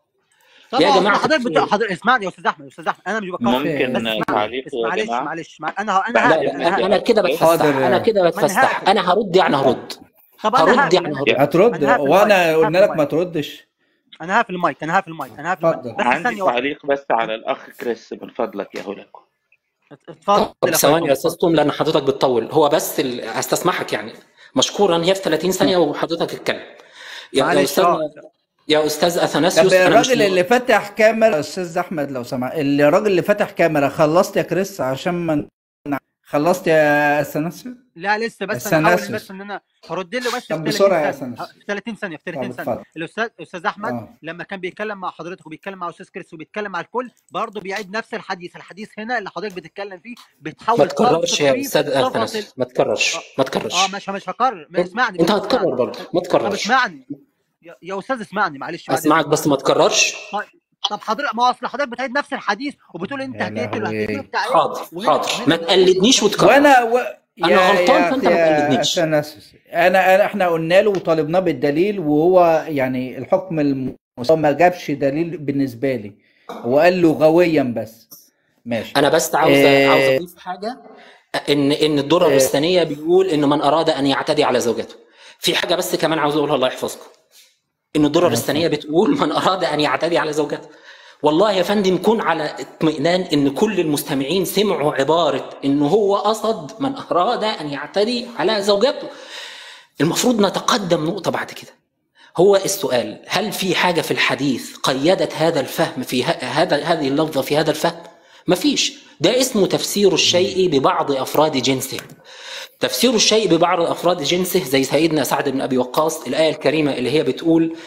طب يا اه جماعه حضرتك بت... الخير حضرتك اسمعني يا استاذ احمد يا استاذ احمد انا مش بكرر بس ممكن اسمعني تعليق اس... يا معلش جماعة معلش مع... انا ه... انا بعد لا هقفل لا انا إذنك انا يا أنا كده كريس بتفسح حاضر انا كده ما انا بتفسح هقفل انا هرد يعني هرد طب انا هرد هقفل يعني انا هرد هترد انا هقفل المايك وانا هقفل قلنا لك ما المايك تردش انا هقفل المايك انا هقفل المايك انا هقفل المايك اتفضل بس عندي ثانيه واحده تعليق بس على الأخ كريس من فضلك يا هولاكو اتفضل طب يا ثواني فيصل يا استاذ اتفضل توم لان حضرتك بتطول هو بس ال... هستسمحك يعني مشكورا هي في 30 ثانيه وحضرتك تتكلم يا يا معلش استاذ اه يا استاذ طب اثناسيوس انا مش الراجل اللي فتح كاميرا استاذ احمد لو سمع الراجل اللي فتح كاميرا خلصت يا كريس عشان ما خلصت يا اثناسيوس لا لسه بس انا هحاول بس اثناسيوس ان انا هرد له بس في طب 30 بسرعه يا ثانيه ه- اثناسيوس في 30 ثانيه في طب 30 ثانيه اتفضل الاستاذ استاذ احمد اه لما كان بيتكلم مع حضرتك وبيتكلم مع استاذ كريس وبيتكلم مع الكل برضه بيعيد نفس الحديث الحديث هنا اللي حضرتك بتتكلم فيه ما بتحاول صرف تكررش يا فيه استاذ صفه ال... اثناسيوس ما تكررش اه ما اه تكررش مش مش هكرر ما اسمعني انت بس هتكرر اسمعني برضه ما طب تكررش اسمعني يا, يا استاذ اسمعني معلش بعد اسمعك اذنك بس ما تكررش طيب طب حضرتك ما هو اصل حضرتك بتعيد نفس الحديث وبتقول انت يا هتقتل وهتقتله لهوي بتاع ايه حاضر وهنا حاضر وهنا ما تقلدنيش وتكرر وانا و... انا يا غلطان يا فانت ما يا تقلدنيش اثناسيوس انا انا احنا قلنا له وطالبناه بالدليل وهو يعني الحكم المستوى ما جابش دليل بالنسبه لي وقال لغويا بس ماشي انا بس عاوز عاوز آه اضيف حاجه ان ان الدرر آه الثانيه بيقول ان من اراد ان يعتدي على زوجته في حاجه بس كمان عاوز اقولها الله يحفظكم ان الدرر آه، الثانيه اتفضل بتقول من اراد ان يعتدي على زوجته والله يا فندم كن على اطمئنان ان كل المستمعين سمعوا عباره ان هو قصد من اراد ان يعتدي على زوجته المفروض نتقدم نقطه بعد كده هو السؤال هل في حاجه في الحديث قيدت هذا الفهم في ه- هذا هذه اللفظه في هذا الفهم مفيش ده اسمه تفسير الشيء ببعض افراد جنسه تفسير الشيء ببعض افراد جنسه زي سيدنا سعد بن ابي وقاص الايه الكريمه اللي هي بتقول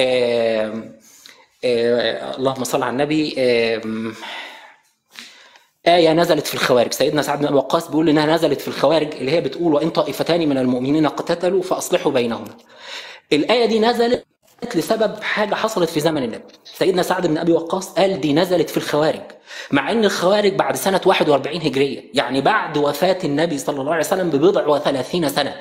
آم، آه اللهم صل على النبي آم، آية نزلت في الخوارج سيدنا سعد بن أبي وقاص بيقول إنها نزلت في الخوارج اللي هي بتقول وإن طائفتان من المؤمنين اقتتلوا فأصلحوا بينهما الآية دي نزلت لسبب حاجة حصلت في زمن النبي سيدنا سعد بن أبي وقاص قال دي نزلت في الخوارج مع أن الخوارج بعد سنة 41 هجرية يعني بعد وفاة النبي صلى الله عليه وسلم ببضع وثلاثين سنة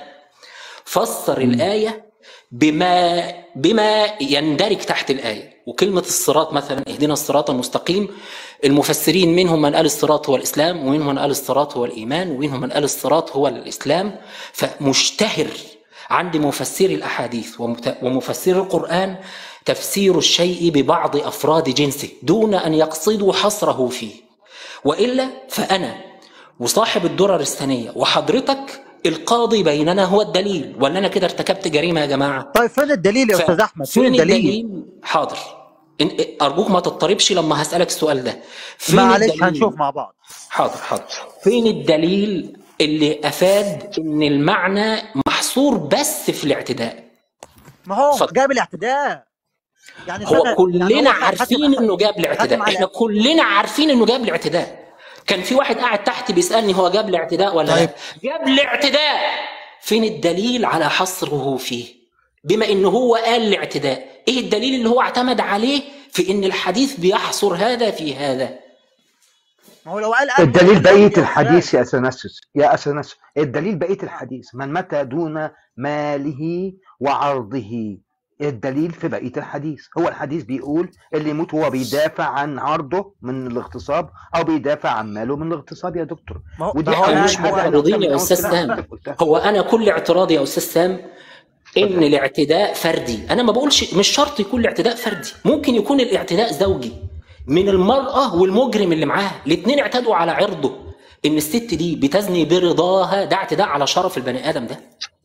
فسر الآية بما بما يندرج تحت الآية وكلمة الصراط مثلا اهدنا الصراط المستقيم المفسرين منهم من قال الصراط هو الإسلام ومنهم من قال الصراط هو الإيمان ومنهم من قال الصراط هو الإسلام فمشتهر عند مفسري الأحاديث ومت- ومفسري القرآن تفسير الشيء ببعض أفراد جنسه دون أن يقصدوا حصره فيه وإلا فأنا وصاحب الدرر الثانية وحضرتك القاضي بيننا هو الدليل ولا أنا كده ارتكبت جريمة يا جماعة طيب فين الدليل يا استاذ احمد فين فين الدليل الدليل حاضر إن- ارجوك ما تضطربش لما هسالك السؤال ده فين معلش الدليل هنشوف مع بعض حاضر حاضر فين الدليل اللي افاد ان المعنى محصور بس في الاعتداء ما هو اتفضل جاب الاعتداء يعني هو فتح يعني كلنا هو ختم عارفين انه جاب ختم الاعتداء على احنا كلنا عارفين انه جاب الاعتداء كان في واحد قاعد تحت بيسالني هو جاب الاعتداء ولا طيب. لا جاب الاعتداء فين الدليل على حصره فيه بما انه هو قال الاعتداء ايه الدليل اللي هو اعتمد عليه في ان الحديث بيحصر هذا في هذا ما هو لو قال قبل الدليل كان بقية يقول إزاي؟ الحديث يا أثناسيوس يا أثناسيوس الدليل بقية الحديث من متى دون ماله وعرضه الدليل في بقية الحديث هو الحديث بيقول اللي يموت هو بيدافع عن عرضه من الاغتصاب أو بيدافع عن ماله من الاغتصاب يا دكتور ما هو ودي ما هو احنا حاجة مش ما هو حاجة أنا معترضين قلتها يا من أول استاذ كلام سام حضرتك قلتها هو انا كل اعتراضي يا استاذ سام ان اتفضل الاعتداء فردي انا ما بقولش مش شرط يكون الاعتداء فردي ممكن يكون الاعتداء زوجي من المرأة والمجرم اللي معاها الاثنين اعتدوا على عرضه ان الست دي بتزني برضاها ده اعتداء على شرف البني ادم ده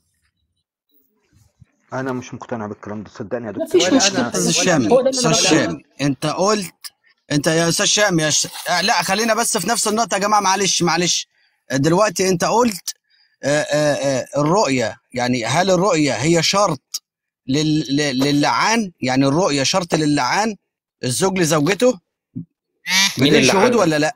أنا مش مقتنع بالكلام ده صدقني يا دكتور مفيش ولا مشكلة انا استاذ ولا الشامي هو ده اللي استاذ انا بقوله الشامي انت قلت انت يا استاذ شامي يا ش... آه، لا خلينا بس في نفس النقطه يا جماعه معلش معلش دلوقتي انت قلت آه، آه، آه، الرؤيه يعني هل الرؤيه هي شرط لل... لل- للعان يعني الرؤيه شرط للعان الزوج لزوجته مين بدون اللي شهود عان؟ ولا لا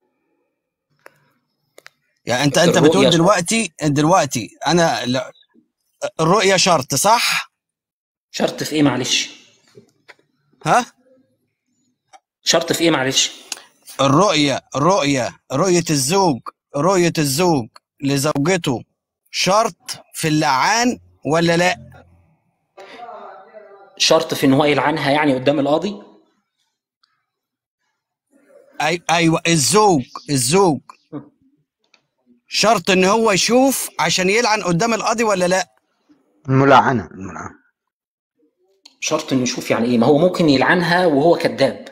يعني انت انت الرؤية بتقول شرط. دلوقتي دلوقتي انا لا- الرؤيه شرط صح شرط في ايه معلش ها شرط في ايه معلش الرؤيه رؤيه رؤيه الزوج رؤيه الزوج لزوجته شرط في اللعان ولا لا شرط في ان هو يلعنها يعني قدام القاضي أي... ايوه الزوج الزوج شرط ان هو يشوف عشان يلعن قدام القاضي ولا لا الملاعنة الملاعنة شرط انه يشوف يعني ايه ما هو ممكن يلعنها وهو كذاب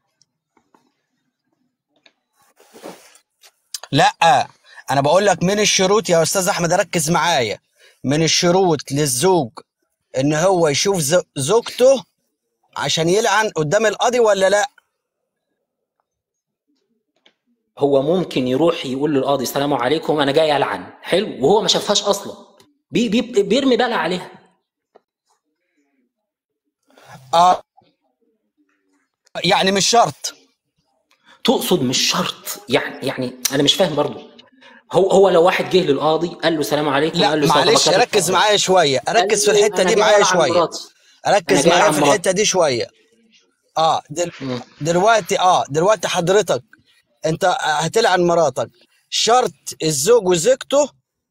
لا انا بقول لك من الشروط يا استاذ احمد ركز معايا من الشروط للزوج ان هو يشوف ز- زوجته عشان يلعن قدام القاضي ولا لا هو ممكن يروح يقول للقاضي السلام عليكم انا جاي العن حلو وهو ما شافهاش اصلا بي بي بيرمي بلا عليها اه يعني مش شرط تقصد مش شرط يعني يعني انا مش فاهم برضه هو هو لو واحد جه للقاضي قال له السلام عليكم لا قال له معلش صدقات ركز الفضل. معايا شويه اركز في قال له الحته أنا دي جاي معايا ألعن شويه مراتي. أنا اركز جاي معايا ألعن في مراتي. الحته دي شويه اه دل... مم. دلوقتي اه دلوقتي حضرتك انت هتلعن مراتك شرط الزوج وزوجته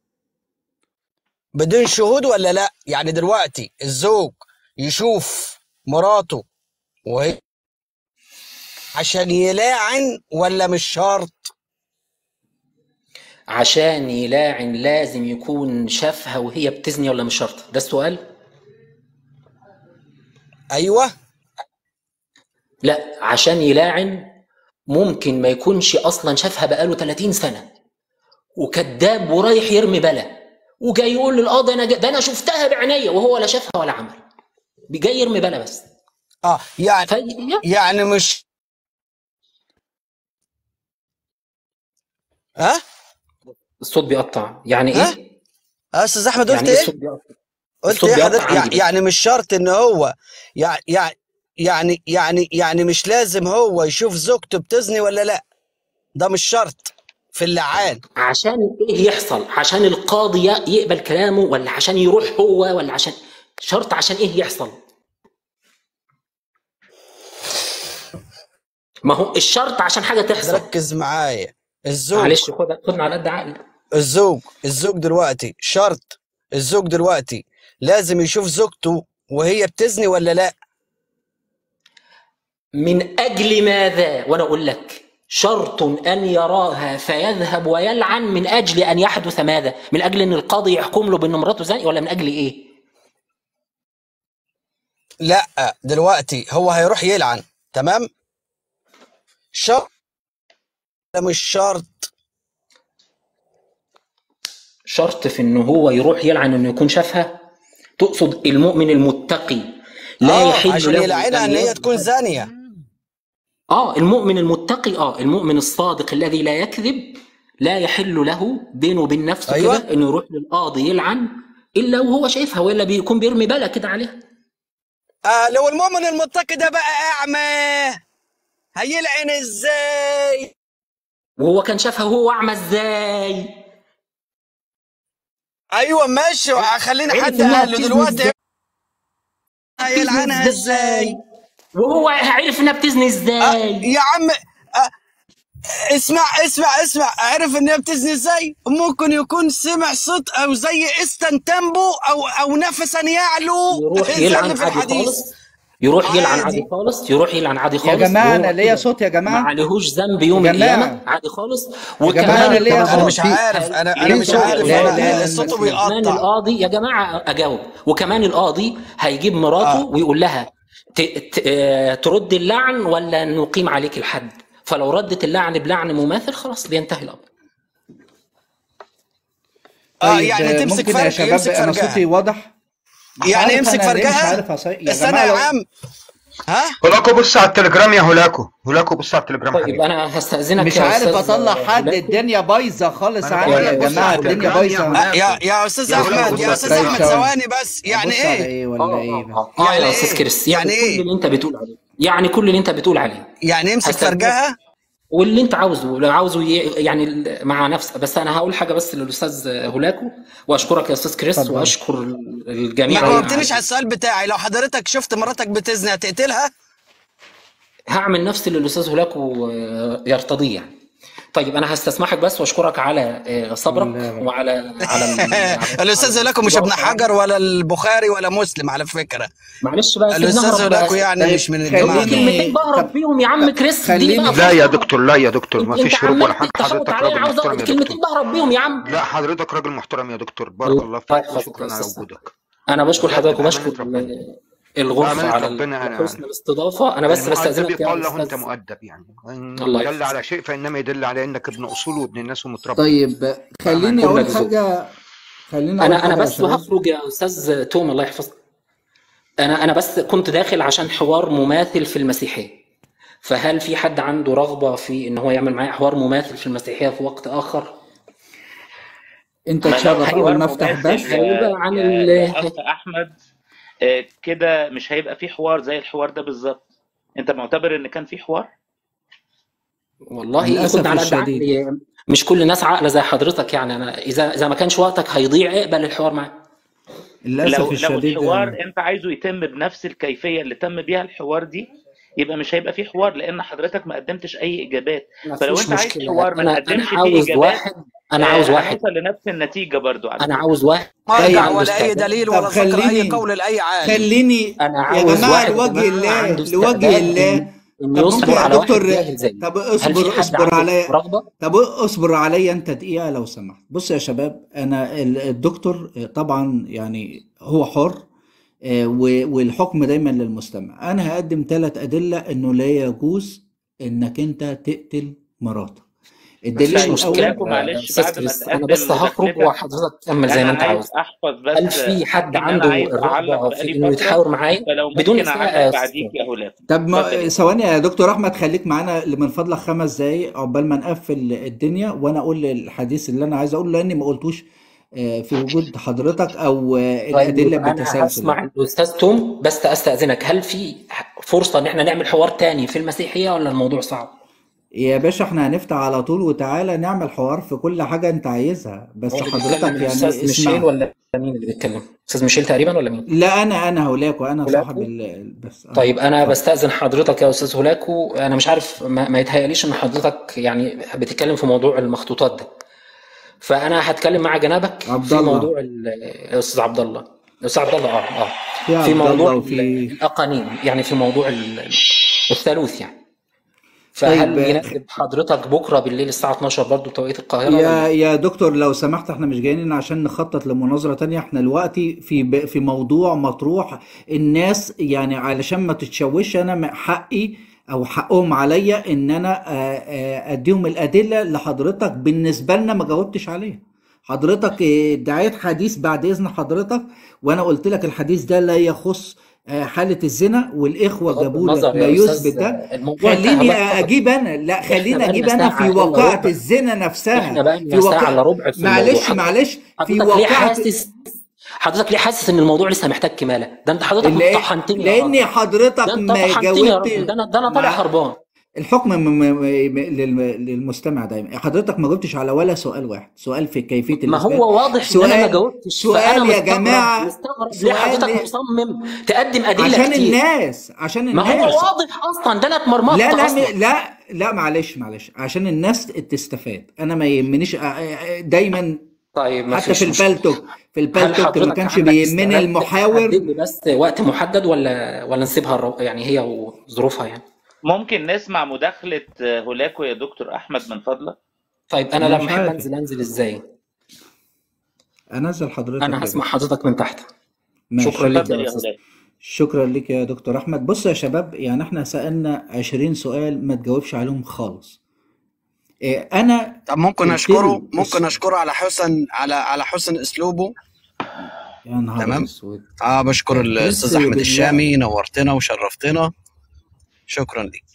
بدون شهود ولا لا يعني دلوقتي الزوج يشوف مراته وهي عشان يلاعن ولا مش شرط عشان يلاعن لازم يكون شافها وهي بتزني ولا مش شرط ده السؤال ايوه لا عشان يلاعن ممكن ما يكونش اصلا شافها بقاله 30 سنه وكذاب ورايح يرمي بلا وجاي يقول للقاضي انا جا- ده انا شفتها بعينيا وهو لا شافها ولا عمل جاي يرمي بلا بس اه يعني في... يعني مش ها الصوت بيقطع يعني ها؟ ايه يا استاذ احمد قلت يعني ايه ايه الصوت بيقطع قلت الصوت ايه بيقطع حضرتك عندي يع- بس. يعني مش شرط ان هو يعني يعني يعني يعني يعني مش لازم هو يشوف زوجته بتزني ولا لا ده مش شرط في اللعان عشان ايه يحصل عشان القاضي ي- يقبل كلامه ولا عشان يروح هو ولا عشان شرط عشان ايه يحصل ما هو الشرط عشان حاجه تحصل ركز معايا الزوج معلش خد خدنا على قد عقلي الزوج الزوج دلوقتي شرط الزوج دلوقتي لازم يشوف زوجته وهي بتزني ولا لا من اجل ماذا وانا اقول لك شرط ان يراها فيذهب ويلعن من اجل ان يحدث ماذا من اجل ان القاضي يحكم له بان مراته زاني ولا من اجل ايه لا دلوقتي هو هيروح يلعن تمام شرط ولا مش شرط شرط في ان هو يروح يلعن انه يكون شافها تقصد المؤمن المتقي لا اه يحل عشان له يلعنها ان هي يذهب. تكون زانيه اه المؤمن المتقي اه المؤمن الصادق الذي لا يكذب لا يحل له بينه وبين نفسه أيوة. كده انه يروح للقاضي يلعن الا وهو شايفها والا بيكون بيرمي بلا كده عليها آه لو المؤمن المتقي ده بقى اعمى هيلعن ازاي وهو كان شافها وهو اعمى ازاي ايوه ماشي خلينا عرف حد إنها قال له بتزني دلوقتي إزاي؟ هيلعنها ازاي وهو عرف انها بتزني آه ازاي يا عم آه اسمع اسمع اسمع عرف ان هي بتزني ازاي ممكن يكون سمع صوت او زي استنتنبو او او نفسا يعلو يروح زي يلعن اللي في عادي الحديث خالص يروح يلعن عادي. عادي خالص يروح يلعن عادي يا خالص جماعه وهو انا ليا كده صوت يا ما جماعه عليهوش ذنب يوم يا جماعة. القيامه عادي خالص يا جماعة وكمان أنا ليا كمان انا مش في- عارف انا انا في مش صوت- عارف لا- انا لا- صوته لا- كمان بيقطع القاضي يا جماعه اجاوب وكمان القاضي هيجيب مراته آه. ويقول لها ت... ت... آه، ترد اللعن ولا نقيم عليك الحد فلو ردت اللعن بلعن مماثل خلاص بينتهي الامر اه طيب يعني تمسك ممكن يا فرق شباب يمسك انا فرجها صوتي واضح مش يعني عارف يمسك أنا ليه مش فرجها عارف أصي... يا استنى جماعه يا لو... عم يا ها هولاكو بص على التليجرام يا هولاكو هولاكو بص على التليجرام طيب حبيبي انا هستاذنك مش يا عارف أستاذ اطلع حد هولاكو. الدنيا بايظه خالص أنا عندي بقول يا لك بص جماعه على الدنيا التليجرام يا بايظه آه، يا يا استاذ يا احمد هولاكو يا بص استاذ على احمد التليجرام. ثواني بس يعني ابص على ايه ايه ولا ايه بس يعني يعني يا استاذ إيه؟ كريس يعني, يعني كل إيه؟ اللي انت بتقول عليه يعني كل اللي انت بتقول عليه يعني امسك هستأذنك. فرجها واللي انت عاوزه لو عاوزه ي- يعني ال- مع نفسك بس انا هقول حاجه بس للاستاذ هولاكو واشكرك يا استاذ كريس اتفضل. واشكر ما الجميع جاوبتنيش على السؤال بتاعي لو حضرتك شفت مراتك بتزني هتقتلها هعمل نفس اللي الاستاذ هولاكو آه، يرتضيه يعني طيب انا هستسمحك بس واشكرك على آه، صبرك لا، لا. وعلى على ال- على- الاستاذ على هولاكو مش ابن الاستضافة. حجر ولا البخاري ولا مسلم على فكره معلش بقى سيبني الاستاذ أهرب هولاكو بقى. يعني طيب، مش من خليني- الجماعه دول كلمتين بهرب طب- بيهم يا عم كريس دي خليني- بقى لا يا فرصة. دكتور لا يا دكتور ما انت فيش هروب ولا عمال حاجه تحط حضرتك عليا راجل عاوز محترم اخد يا كلمتين دكتور بهرب بيهم يا عم لا حضرتك راجل محترم يا دكتور بارك الله طيب، فيك حضرتك وشكرا يا على أستاذ. وجودك انا بشكر لا، حضرتك بأمانة وبشكر ربنا. ال- الغرفه بأمانة على ربنا أنا- حسن الاستضافه انا بس المؤدب بستاذنك يقال يا له انت استاذ مؤدب يعني ان الله دل يحفظك. على شيء فانما يدل على انك ابن اصول وابن الناس ومتربي طيب خليني كلك اقول ذوق. حاجه خليني اقول انا انا حاجة يا بس شباب. وهخرج يا استاذ توم الله يحفظك انا انا بس كنت داخل عشان حوار مماثل في المسيحيه فهل في حد عنده رغبه في ان هو يعمل معايا حوار مماثل في المسيحيه في وقت اخر انت ما لو تشرف حوار اول ما افتح مماثل بث يا- هيبقى عن يا- ال- يا أخ احمد آه، كده مش هيبقى في حوار زي الحوار ده بالظبط انت معتبر ان كان في حوار والله للأسف خد على قد الشديد. عقلي مش كل الناس عاقله زي حضرتك يعني انا اذا اذا ما كانش وقتك هيضيع اقبل الحوار معاك للاسف لو لو الشديد الحوار يعني. انت عايزه يتم بنفس الكيفيه اللي تم بيها الحوار دي يبقى مش هيبقى في حوار لان حضرتك ما قدمتش اي اجابات فلو مفيش انت عايز مشكله حوار ما انا تقدمش انا فيه عاوز اجابات واحد انا عاوز آه، واحد هنوصل لنفس النتيجه برضو على انا فكرة. عاوز واحد مرجع طيب. عنده ولا اي استعداد. دليل طب ولا ذكر اي خليني- قول لاي عالم خليني انا يا عاوز جماعه واحد يا لوجه جماعه الله عنده لوجه استعداد الله إن- ان طب ممكن يصبر يا على واحد دكتور جاهل زيي طب هل في اصبر حد اصبر عنده عليا رغبه طب اصبر عليا انت دقيقة لو سمحت بص يا شباب انا ال- الدكتور طبعا يعني هو حر آه، و- والحكم دايما للمستمع انا هقدم ثلاث ادلة انه لا يجوز انك انت تقتل مراتك الدليل مفيش مشكله الاول كلامكم معلش أستاذ بعد ما كريس، انا تقدم بس هخرج مداخلتك وحضرتك تكمل زي ما انا انت عايز عاوز احفظ بس هل في حد ان انا عنده عايز اعلق الرغبه في بقالي انه فتره يتحاور معايا فلو بدون ممكن اسماء اعلق يا بعديك أستاذ يا هولاكو طب اتفضل ما يا ثواني يا دكتور احمد خليك معانا من فضلك خمس دقايق عقبال ما نقفل الدنيا وانا اقول الحديث اللي انا عايز اقوله لاني ما قلتوش آه، في وجود حضرتك او آه، طيب الادله انا بالتسلسل هسمع الاستاذ توم بس استاذنك هل في فرصه ان احنا نعمل حوار تاني في المسيحيه ولا الموضوع صعب؟ يا باشا احنا هنفتح على طول وتعالى نعمل حوار في كل حاجه انت عايزها بس هو اللي حضرتك بيتكلم يعني الاستاذ ميشيل اسمع ولا مين اللي بيتكلم؟ استاذ ميشيل تقريبا ولا مين؟ لا انا انا هولاكو انا هولاكو؟ صاحب ال... بس آه، طيب انا اتفضل. بستأذن حضرتك يا استاذ هولاكو انا مش عارف ما, ما يتهيأليش ان حضرتك يعني بتتكلم في موضوع المخطوطات ده فانا هتكلم مع جنابك عبد في الله. موضوع ال- الاستاذ عبد الله الاستاذ عبد الله اه اه في عبد في موضوع الله ال- وفي الاقانيم يعني في موضوع ال- الثالوث يعني فهل طيب يناسب حضرتك بكره بالليل الساعه 12 برضو بتوقيت القاهره يا ولا يا دكتور لو سمحت احنا مش جايين هنا عشان نخطط لمناظرة تانية احنا دلوقتي في ب- في موضوع مطروح الناس يعني علشان ما تتشوش انا م- حقي او حقهم عليا ان انا آه، آه، اديهم الادلة لحضرتك بالنسبة لنا ما جاوبتش عليها حضرتك آه، ادعيت حديث بعد اذن حضرتك وانا قلت لك الحديث ده لا يخص آه، حالة الزنا والاخوة بغض جابوا لك النظر ما يا يثبت استاذ ده الموضوع انتهى خليني بقى فقط اجيب انا لا احنا خليني اجيب بقالنا انا ساعه في الا واقعة ربع الزنا احنا نفسها في بقالنا ساعه واقع الا ربع في الموضوع معلش حضرتك معلش في حضرتك ليه واقعة حاسس حضرتك ليه حاسس ان الموضوع لسه محتاج كماله ده انت حضرتك اللي طحنتني يا لاني راجل حضرتك ده انت ما طحنتني يا جاوبت راجل ده انا ده انا طالع مع هربان الحكم م- م- م- للم- للمستمع دايما حضرتك ما جاوبتش على ولا سؤال واحد سؤال في كيفية ما الاثبات هو واضح ان انا ما سؤال جاوبتش سؤال فانا يا مستغرب جماعة مستغرب ليه سؤال حضرتك ليه؟ مصمم تقدم ادله عشان كتير الناس عشان ما هو الناس واضح اصلا ده انا اتمرمطت لا لا اصلا م- لا لا معلش معلش عشان الناس تستفاد انا ما يهمنيش أ- أ- دايما طيب ما حتى فيش في مشكله البلتوك في هل البلتوك ما حضرتك كانش عندك بيهمني استعداد المحاور تحدد لي بس وقت محدد ولا ولا نسيبها الرو... يعني هي وظروفها يعني ممكن نسمع مداخله هولاكو يا دكتور احمد من فضلك طيب انا انا لما مش احب عارف انزل انزل ازاي انزل حضرتك انا يا هسمع باشا حضرتك من تحت ماشي شكرا لك اتفضل يا يا استاذ هولاكو شكرا لك يا دكتور احمد بص يا شباب يعني احنا سألنا 20 سؤال ما تجاوبش عليهم خالص إيه، انا طب ممكن قلت اشكره له ممكن اشكره على حسن على على حسن اسلوبه يا نهار تمام اسود اه بشكر بس الاستاذ احمد بالله الشامي نورتنا وشرفتنا شكرا لك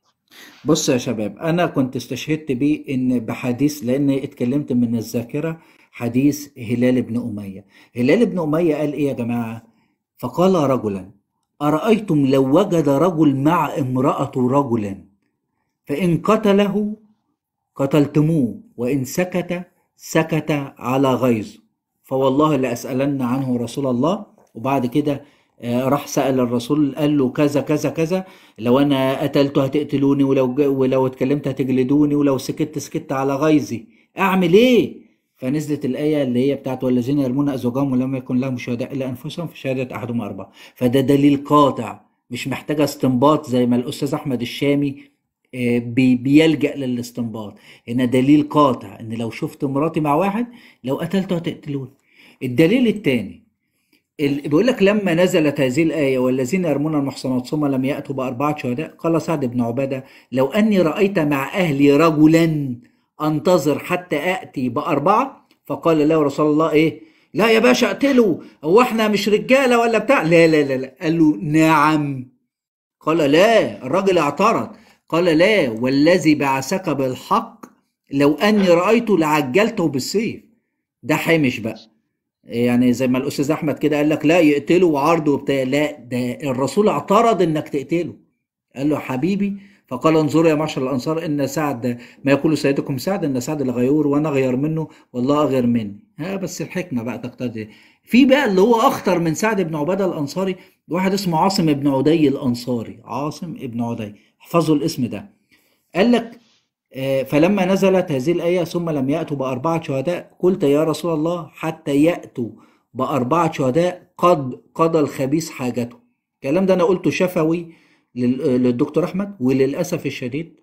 بص يا شباب انا كنت استشهدت بيه ان بحديث لان اتكلمت من الذاكره حديث هلال بن اميه هلال بن اميه قال ايه يا جماعه فقال رجلا ارايتم لو وجد رجل مع امراه رجلا فان قتله قتلتموه وان سكت سكت على غيظ فوالله لاسالن عنه رسول الله وبعد كده آه، راح سأل الرسول قال له كذا كذا كذا لو انا قتلته هتقتلوني ولو ج- ولو اتكلمت هتجلدوني ولو سكت سكت على غيظي اعمل ايه فنزلت الآية اللي هي بتاعت والذين يرمون أزواجهم ولم يكن لهم شهداء إلا أنفسهم فشهادة أحدهم أربعة فده دليل قاطع مش محتاجة استنباط زي ما الأستاذ أحمد الشامي آه، بي- بيلجأ للاستنباط هنا دليل قاطع إن لو شفت مراتي مع واحد لو قتلته هتقتلوني الدليل الثاني ال- بيقول لك لما نزلت هذه الآية والذين يرمون المحصنات ثم لم يأتوا بأربعة شهداء قال سعد بن عبادة لو أني رأيت مع أهلي رجلا أنتظر حتى آتي بأربعة فقال له رسول الله إيه لا يا باشا اقتله هو احنا مش رجالة ولا بتاع لا لا لا, لا. قال له نعم قال لا الراجل اعترض قال لا والذي بعثك بالحق لو أني رأيته لعجلته بالسيف ده حامش بقى يعني زي ما الاستاذ احمد كده قال لك لا يقتله وعرضه وبتاع لا ده الرسول اعترض انك تقتله قال له حبيبي فقال انظروا يا معشر الانصار ان سعد ما يقول سيدكم سعد ان سعد لغيور وانا غير منه والله غير مني ها بس الحكمه بقى تقتضي في بقى اللي هو اخطر من سعد بن عباده الانصاري واحد اسمه عاصم بن عدي الانصاري عاصم بن عدي احفظوا الاسم ده قال لك آه، فلما نزلت هذه الآية ثم لم يأتوا بأربعة شهداء قلت يا رسول الله حتى يأتوا بأربعة شهداء قد قضى الخبيث حاجته الكلام ده أنا قلته شفوي لل- للدكتور أحمد وللأسف الشديد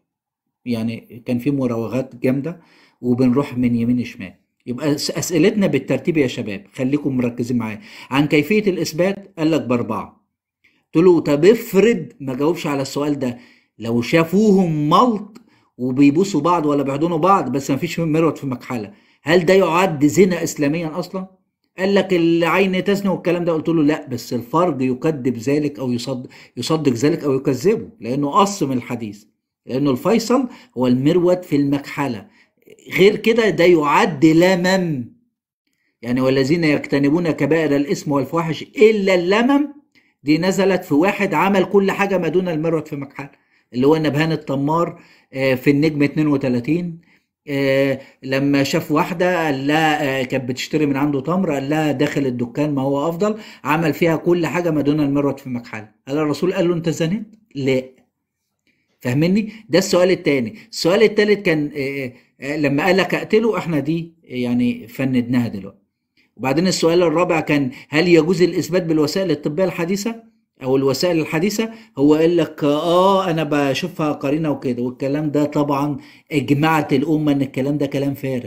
يعني كان في مراوغات جامدة وبنروح من يمين شمال يبقى أس- أسئلتنا بالترتيب يا شباب خليكم مركزين معايا عن كيفية الإثبات قال لك بأربعة قلت له طب افرض ما جاوبش على السؤال ده لو شافوهم ملط وبيبوسوا بعض ولا بيحضنوا بعض بس ما فيش مروت في مكحله هل ده يعد زنا اسلاميا اصلا قال لك العين تزني والكلام ده قلت له لا بس الفرد يكذب ذلك او يصدق يصدق ذلك او يكذبه لانه قص من الحديث لانه الفيصل هو المروت في المكحله غير كده ده يعد لمم يعني والذين يجتنبون كبائر الإثم والفواحش إلا اللمم دي نزلت في واحد عمل كل حاجة ما دون المروت في مكحل اللي هو نبهان الطمار آه، في النجم 32 آه، لما شاف واحدة قال لها آه، كانت بتشتري من عنده تمر قال لها داخل الدكان ما هو أفضل عمل فيها كل حاجة ما دون المروت في مكحل هل الرسول قال له أنت زنيت؟ لا فاهمني؟ ده السؤال الثاني، السؤال الثالث كان آه، آه، لما قال لك اقتله احنا دي يعني فندناها دلوقتي. وبعدين السؤال الرابع كان هل يجوز الاثبات بالوسائل الطبيه الحديثه او الوسائل الحديثه؟ هو قال لك اه انا بشوفها قرينه وكده والكلام ده طبعا اجمعت الامه ان الكلام ده كلام فارغ.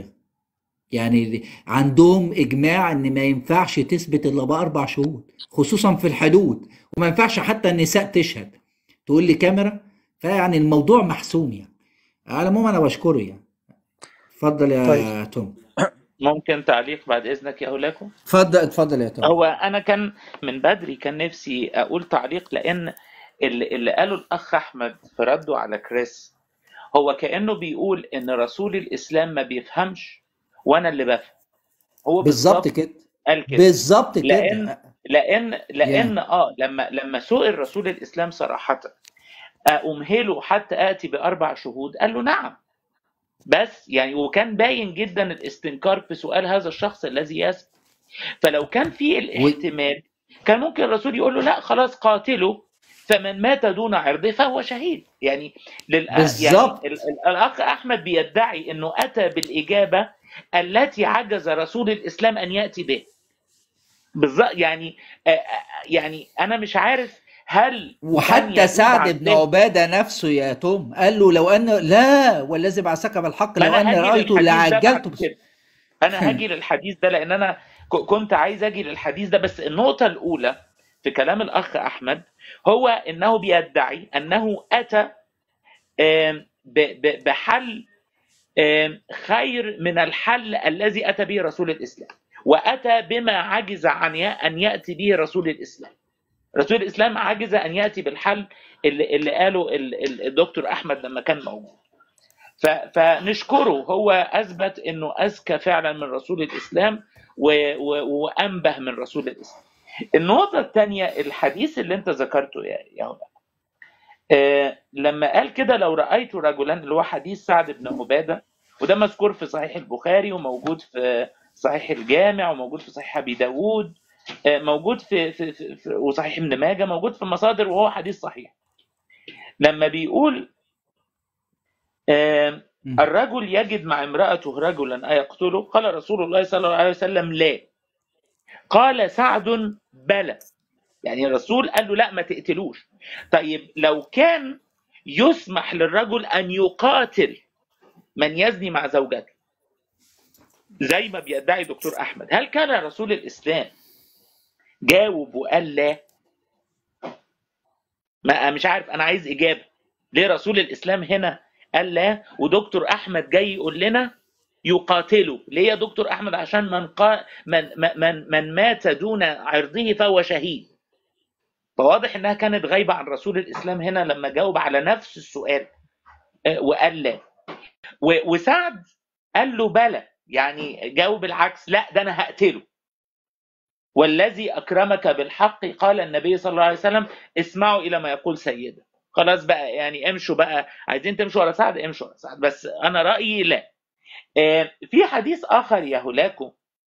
يعني عندهم اجماع ان ما ينفعش تثبت الا باربع شهود خصوصا في الحدود وما ينفعش حتى النساء تشهد تقول لي كاميرا فيعني الموضوع محسوم يعني على العموم انا بشكره يعني اتفضل يا طيب توم ممكن تعليق بعد اذنك يا اولاكم اتفضل اتفضل يا توم هو انا كان من بدري كان نفسي اقول تعليق لان اللي, اللي قاله الاخ احمد في رده على كريس هو كانه بيقول ان رسول الاسلام ما بيفهمش وانا اللي بفهم هو بالظبط بالظبط كده قال كده بالظبط لان كده لان لان يا اه لما لما سئل رسول الاسلام صراحه أمهله حتى آتي بأربع شهود قال له نعم بس يعني وكان باين جدا الاستنكار في سؤال هذا الشخص الذي يسأل فلو كان في و... الاحتمال كان ممكن الرسول يقول له لا خلاص قاتله فمن مات دون عرضه فهو شهيد يعني للأ يعني بالظبط ال- ال- الأخ أحمد بيدعي أنه أتى بالإجابة التي عجز رسول الإسلام أن يأتي به بالظبط يعني آه، آه، يعني أنا مش عارف هل كان وحتى يجوز سعد عن بن ذلك عبادة نفسه يا توم قال له لو أن لا والذي بعثك بالحق ما لو انا أني هاجي رأيته للحديث ده بعد لعجلت بس... كده انا هاجي للحديث ده لان انا ك- كنت عايز اجي للحديث ده بس النقطة الاولى في كلام الاخ احمد هو انه بيدعي انه اتى آم، ب- ب- بحل آم، خير من الحل الذي اتى به رسول الاسلام واتى بما عجز عن ي- ان ياتي به رسول الاسلام رسول الاسلام عجز ان ياتي بالحل اللي, اللي قاله ال- ال- الدكتور احمد لما كان موجود ف- فنشكره هو اثبت انه اذكى فعلا من رسول الاسلام و- و- وانبه من رسول الاسلام النقطه الثانيه الحديث اللي انت ذكرته يا يا هدى آه، لما قال كده لو رأيت رجلا اللي هو حديث سعد بن عبادة وده مذكور في صحيح البخاري وموجود في صحيح الجامع وموجود في صحيح أبي داود آه، موجود في, في, في, في وصحيح ابن ماجه موجود في المصادر وهو حديث صحيح لما بيقول آه، مم. الرجل يجد مع امرأته رجلا أيقتله قال رسول الله صلى الله عليه وسلم لا قال سعد بلى يعني الرسول قال له لا ما تقتلوش طيب لو كان يسمح للرجل ان يقاتل من يزني مع زوجته زي ما بيدعي دكتور احمد هل كان رسول الاسلام جاوب وقال لا ما مش عارف انا عايز اجابه ليه رسول الاسلام هنا قال لا ودكتور احمد جاي يقول لنا يقاتله ليه يا دكتور احمد عشان من قا... من من من مات دون عرضه فهو شهيد فواضح انها كانت غايبه عن رسول الاسلام هنا لما جاوب على نفس السؤال آه، وقال لا و- وسعد قال له بلى يعني جاوب العكس لا ده انا هقتله والذي اكرمك بالحق قال النبي صلى الله عليه وسلم اسمعوا الى ما يقول سيده خلاص بقى يعني امشوا بقى عايزين تمشوا ورا سعد امشوا ورا سعد بس انا رايي لا آه، في حديث اخر يا هولاكو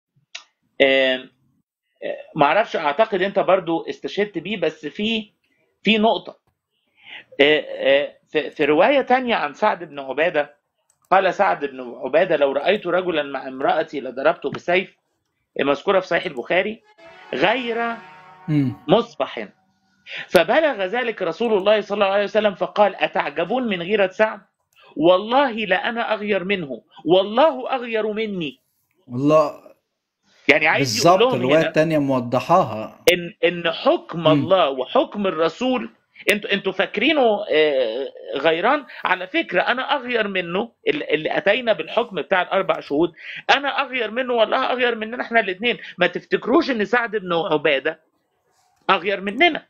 آه، ما اعرفش اعتقد انت برضو استشهدت بيه بس في في نقطة آه، آه، في في رواية تانية عن سعد بن عبادة قال سعد بن عبادة لو رأيت رجلا مع امرأتي لضربته بسيف مذكورة في صحيح البخاري غير مم. مصبح فبلغ ذلك رسول الله صلى الله عليه وسلم فقال أتعجبون من غيرة سعد والله لأنا أغير منه والله أغير مني والله يعني عايز يقول بالظبط لهم الرواية هنا التانية موضحاها ان ان حكم مم. الله وحكم الرسول انتوا انتوا فاكرينه آه، غيران على فكره انا اغير منه اللي اللي اتينا بالحكم بتاع الاربع شهود انا اغير منه والله اغير مننا احنا الاثنين ما تفتكروش ان سعد بن عباده اغير مننا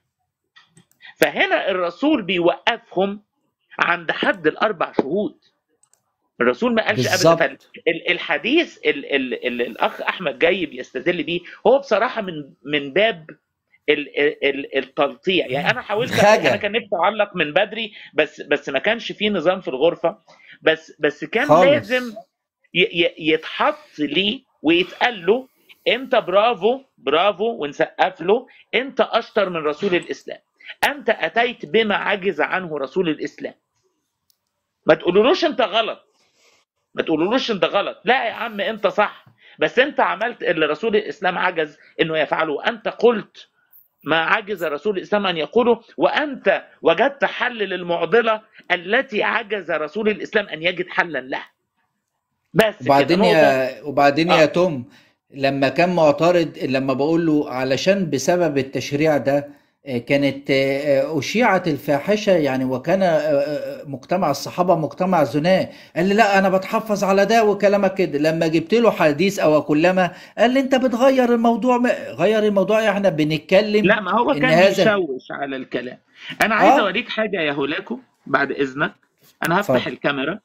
فهنا الرسول بيوقفهم عند حد الاربع شهود الرسول ما قالش ابدا بالظبط فالحديث ال ال ال الاخ احمد جاي بيستدل بيه هو بصراحه من من باب ال ال التلطيع يعني انا حاولت انا خجل كان نفسي اعلق من بدري بس بس ما كانش فيه نظام في الغرفه بس بس كان خالص لازم ي- ي- يتحط ليه ويتقال له انت برافو برافو ونسقف له انت اشطر من رسول الاسلام انت اتيت بما عجز عنه رسول الاسلام ما تقولولوش انت غلط ما تقولولوش انت غلط لا يا عم انت صح بس انت عملت اللي رسول الاسلام عجز انه يفعله انت قلت ما عجز رسول الاسلام ان يقوله وانت وجدت حل للمعضله التي عجز رسول الاسلام ان يجد حلا لها بس كده وبعدين نقطه يا وبعدين يا اه توم لما كان معترض لما بقول له علشان بسبب التشريع ده آه، كانت آه، آه، أشيعت الفاحشة يعني وكان آه، آه، مجتمع الصحابة مجتمع زناه قال لي لا أنا بتحفظ على ده وكلامك كده لما جبت له حديث أو كلما قال لي أنت بتغير الموضوع ما- غير الموضوع احنا بنتكلم لا ما هو إن كان هذا بيشوش على الكلام انا عايز آه اوريك حاجه يا هولاكو بعد اذنك انا هفتح اتفضل الكاميرا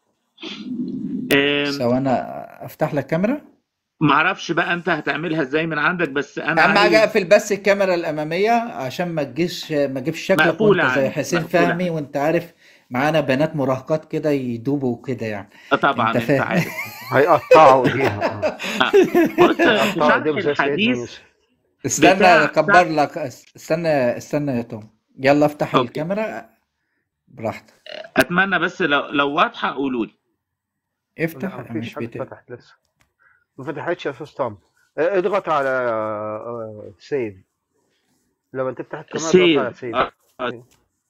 أم، ثواني أفتح لك كاميرا معرفش بقى انت هتعملها ازاي من عندك بس انا اهم حاجه عايز اقفل بس الكاميرا الاماميه عشان ما تجيش ما تجيبش شكلك مقفوله وانت زي عندي حسين مقفوله فهمي عندي وانت عارف معانا بنات مراهقات كده يدوبوا كده يعني آه طبعا انت انت فاهم عارف هيقطعوا ايديها آه. بص في هيقطعوا شرح ايديهم زي سيدنا الحديث يوسف استنى بتاع اكبر لك استنى استنى يا توم يلا افتح اوكي الكاميرا براحتك اتمنى بس لو لو واضحه قولوا لي لا افتح مفيش مش حاجه بت... اتفتحت لسه ما فتحتش يا استاذ توم اه، اضغط على سيف لما تفتح الكاميرا اضغط على سيف سيف آه. آه.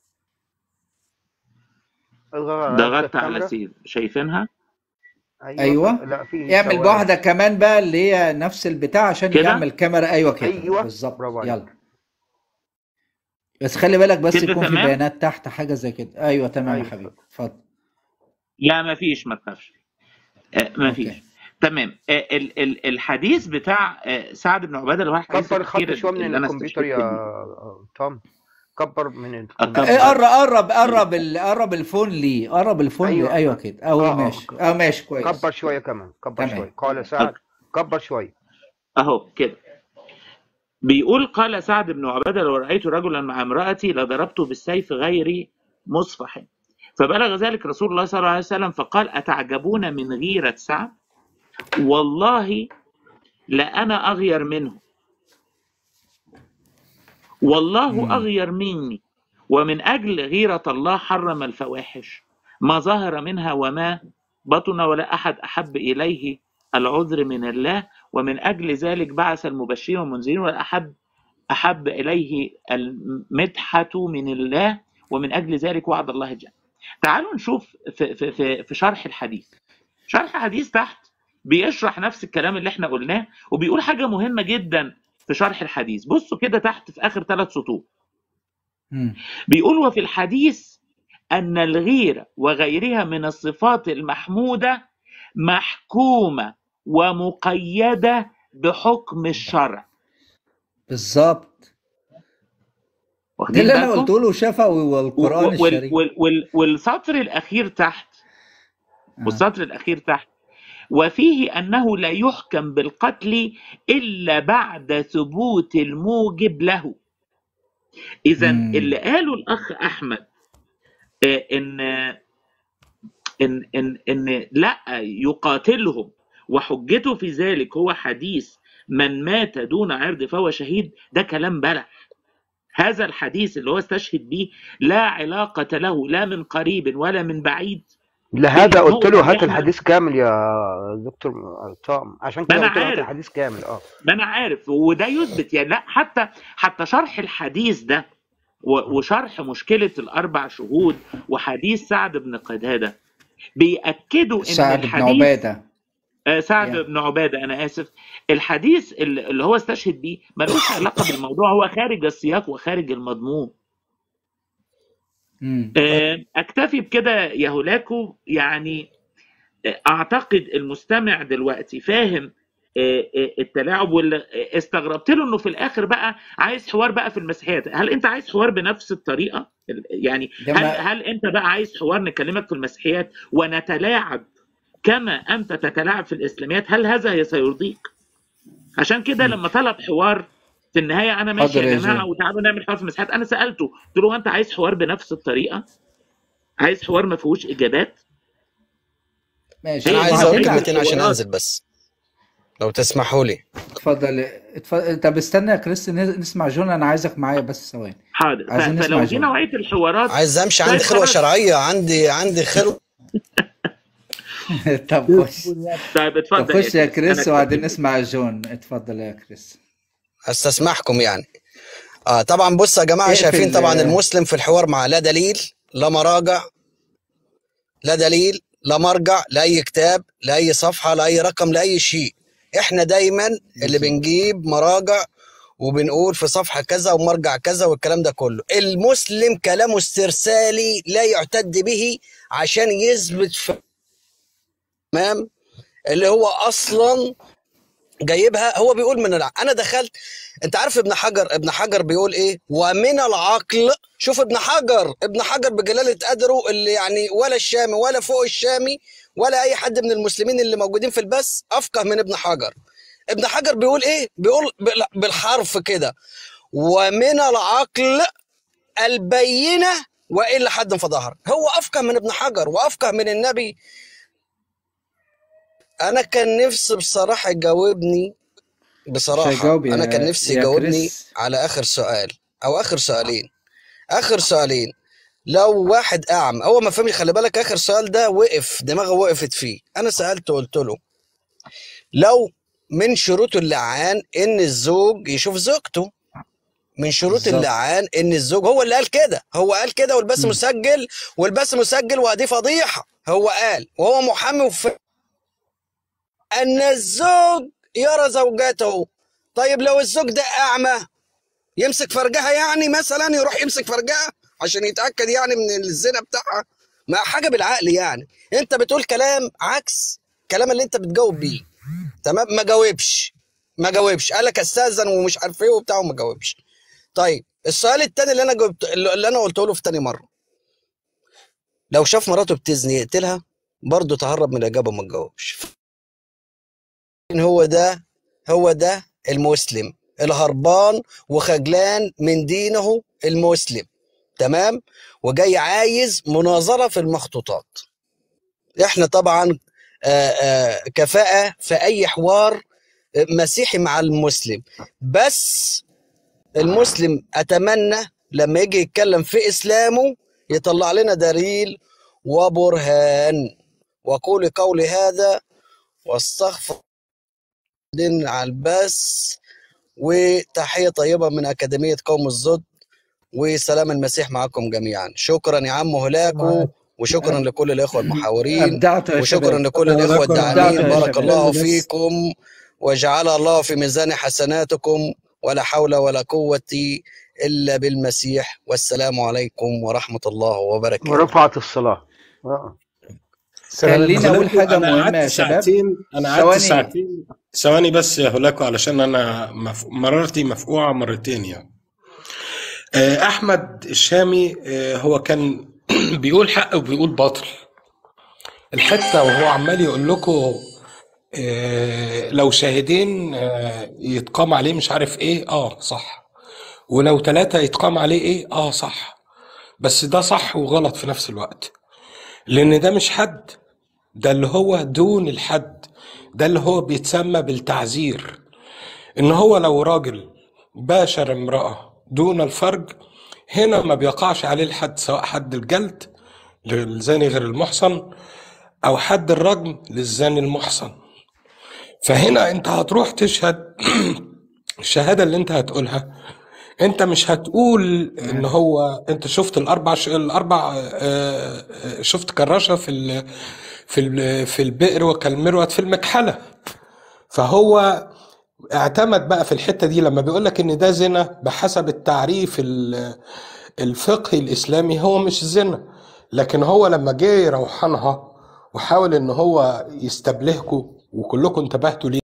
اضغط على ضغطت على الكاميرا سيف شايفينها ايوه ايوه لا في اعمل ثواني بواحده كمان بقى اللي هي نفس البتاع عشان كده يعمل كاميرا ايوه كده ايوه بالظبط برافو عليك يلا بس خلي بالك بس كده يكون في تمام بيانات تحت حاجه زي كده ايوه تمام يا ايوه حبيبي اتفضل لا ما فيش ما تخافش آه، ما اوكي فيش تمام آه، ال- ال- الحديث بتاع آه، سعد بن عباده اللي هو الحديث كبر الخط الاخير شويه من اللي انا الكمبيوتر يا استشهدت بيه آه، توم كبر من أكبر. الكمبيوتر إيه، قرب قرب قرب ال- قرب الفون لي قرب الفون لي أيوة. ايوه كده اهو آه، آه. ماشي اه ماشي كويس كبر شويه كمان كبر تمام. شويه قال سعد كبر شويه اهو كده بيقول قال سعد بن عباده لو رايت رجلا مع امراتي لضربته بالسيف غير مصفح فبلغ ذلك رسول الله صلى الله عليه وسلم فقال اتعجبون من غيره سعد والله لأنا أغير منه والله مم. أغير مني ومن أجل غيرة الله حرم الفواحش ما ظهر منها وما بطن ولا أحد أحب إليه العذر من الله ومن أجل ذلك بعث المبشرين والمنذرين ولا أحب أحب إليه المدحة من الله ومن أجل ذلك وعد الله الجنة تعالوا نشوف في, في, في, في شرح الحديث شرح الحديث تحت بيشرح نفس الكلام اللي احنا قلناه وبيقول حاجة مهمة جدا في شرح الحديث بصوا كده تحت في آخر ثلاث سطور مم. بيقول وفي الحديث أن الغيرة وغيرها من الصفات المحمودة محكومة ومقيدة بحكم الشرع بالظبط ده واخدين اللي انا بالكم؟ قلت له شفوي والقران وال- وال- الشريف وال- وال- والسطر الأخير تحت آه. والسطر الأخير تحت وفيه أنه لا يحكم بالقتل إلا بعد ثبوت الموجب له إذا مم. اللي قاله الأخ أحمد آه، إن إن إن إن لا يقاتلهم وحجته في ذلك هو حديث من مات دون عرض فهو شهيد ده كلام بلح هذا الحديث اللي هو استشهد به لا علاقة له لا من قريب ولا من بعيد لهذا قلت له بالموضوع هات اللي احنا الحديث كامل يا دكتور توم عشان ما كده انا قلت له هات عارف الحديث كامل اه ما انا عارف وده يثبت يعني لا حتى حتى شرح الحديث ده و- وشرح مشكلة الأربع شهود وحديث سعد بن قتادة بيأكدوا إن سعد بن الحديث عباده آه، سعد يعني. بن عبادة أنا آسف الحديث اللي اللي هو استشهد بيه ملوش علاقة بالموضوع هو خارج السياق وخارج المضمون مم. آه، أكتفي بكده يا هولاكو يعني آه، أعتقد المستمع دلوقتي فاهم آه، آه، التلاعب واللي آه، استغربت له انه في الاخر بقى عايز حوار بقى في المسيحيات هل انت عايز حوار بنفس الطريقه يعني ده هل ما هل انت بقى عايز حوار نكلمك في المسيحيات ونتلاعب كما انت تتلاعب في الاسلاميات هل هذا سيرضيك عشان كده مم. لما طلب حوار في النهايه انا ماشي حاضر يا يا جماعه جون وتعالوا نعمل حوار في المسيحيات انا سالته قلت له هو انت عايز حوار بنفس الطريقه عايز حوار ما فيهوش اجابات ماشي هي انا دي عايز اقول فكره هنرجع كلمتين عشان الحوارات انزل بس لو تسمحوا لي اتفضل اتفضل طب استنى يا كريس ن- نسمع جون انا عايزك معايا بس ثواني حاضر ف- عايزين فلو نسمع دي جون نوعيه الحوارات عايز امشي طيب عندي خلوه خلاص شرعيه عندي عندي خلوه طب خش طيب طب اتفضل يا خش يا كريس انا كريس وبعدين اكتفيت نسمع جون اتفضل يا كريس استسمحكم يعني اه طبعا بصوا يا جماعه شايفين اقفل طبعا آه، المسلم في الحوار مع لا دليل لا مراجع لا دليل لا مرجع لاي كتاب لاي صفحه لاي رقم لاي شيء احنا دايما اللي بالظبط بنجيب مراجع وبنقول في صفحه كذا ومرجع كذا والكلام ده كله المسلم كلامه استرسالي لا يعتد به عشان يثبت في تمام اللي هو اصلا جايبها هو بيقول من الع... انا دخلت انت عارف ابن حجر ابن حجر بيقول ايه ومن العقل شوف ابن حجر ابن حجر بجلالة قدره اللي يعني ولا الشامي ولا فوق الشامي ولا اي حد من المسلمين اللي موجودين في البث افقه من ابن حجر ابن حجر بيقول ايه بيقول بال- بالحرف كده ومن العقل البينة وإلا حد فظهر هو أفقه من ابن حجر وأفقه من النبي أنا كان نفسي بصراحة يجاوبني مش بصراحة هيجاوب أنا كان يا نفسي يا يجاوبني كريس على آخر سؤال أو آخر سؤالين آخر سؤالين لو واحد أعمى هو ما فهمش خلي بالك آخر سؤال ده وقف دماغه وقفت فيه أنا سألته قلت له لو من شروط اللعان إن الزوج يشوف زوجته من شروط بالظبط اللعان ان الزوج هو اللي قال كده هو قال كده والبث مم. مسجل والبث مسجل ودي فضيحه هو قال وهو محامي وف... ان الزوج يرى زوجته طيب لو الزوج ده اعمى يمسك فرجها يعني مثلا يروح يمسك فرجها عشان يتاكد يعني من الزنا بتاعها ما حاجه بالعقل يعني انت بتقول كلام عكس الكلام اللي انت بتجاوب بيه تمام ما جاوبش ما جاوبش قال لك استاذن ومش عارف ايه وبتاع وما جاوبش طيب السؤال التاني اللي انا جاوبت اللي انا قلته له في تاني مره لو شاف مراته بتزني يقتلها برضه تهرب من الاجابه وما تجاوبش هو ده هو ده المسلم الهربان وخجلان من دينه المسلم تمام وجاي عايز مناظره في المخطوطات احنا طبعا آه، آه، كفاءه في اي حوار مسيحي مع المسلم بس المسلم اتمنى لما يجي يتكلم في اسلامه يطلع لنا دليل وبرهان واقول قولي هذا واستغفر دين على البث وتحيه طيبه من اكاديميه قوم الزد وسلام المسيح معكم جميعا شكرا يا عم هلاكو وشكرا لكل الاخوه المحاورين ابدعتوا يا وشكرا شباب لكل الاخوه ابدعتوا الداعمين يا بارك شباب الله بس فيكم وجعل الله في ميزان حسناتكم ولا حول ولا قوه الا بالمسيح والسلام عليكم ورحمه الله وبركاته ورفعت الصلاه آه. سلام خليني اقول هلاكو حاجه انا مهمه يا قعدت شباب ساعتين انا قعدت ثواني ساعتين ثواني بس يا هلاكو علشان انا مف... مرارتي مفقوعه مرتين يعني آه، احمد الشامي آه، هو كان بيقول حق وبيقول باطل الحته وهو عمال يقول لكم آه، لو شاهدين آه، يتقام عليه مش عارف ايه اه صح ولو ثلاثة يتقام عليه ايه اه صح بس ده صح وغلط في نفس الوقت لان ده مش حد ده اللي هو دون الحد ده اللي هو بيتسمى بالتعزير ان هو لو راجل باشر امرأة دون الفرج هنا ما بيقعش عليه الحد سواء حد الجلد للزاني غير المحصن او حد الرجم للزاني المحصن فهنا انت هتروح تشهد الشهادة اللي انت هتقولها انت مش هتقول ان هو انت شفت الاربع ش... الاربع آه، آه، شفت كراشة في ال... في ال... في البئر وكالمروت في المكحلة فهو اعتمد بقى في الحتة دي لما بيقول لك ان ده زنا بحسب التعريف ال- الفقهي الاسلامي هو مش زنا لكن هو لما جه يروحنها وحاول ان هو يستبلهكوا وكلكم انتبهتوا ليه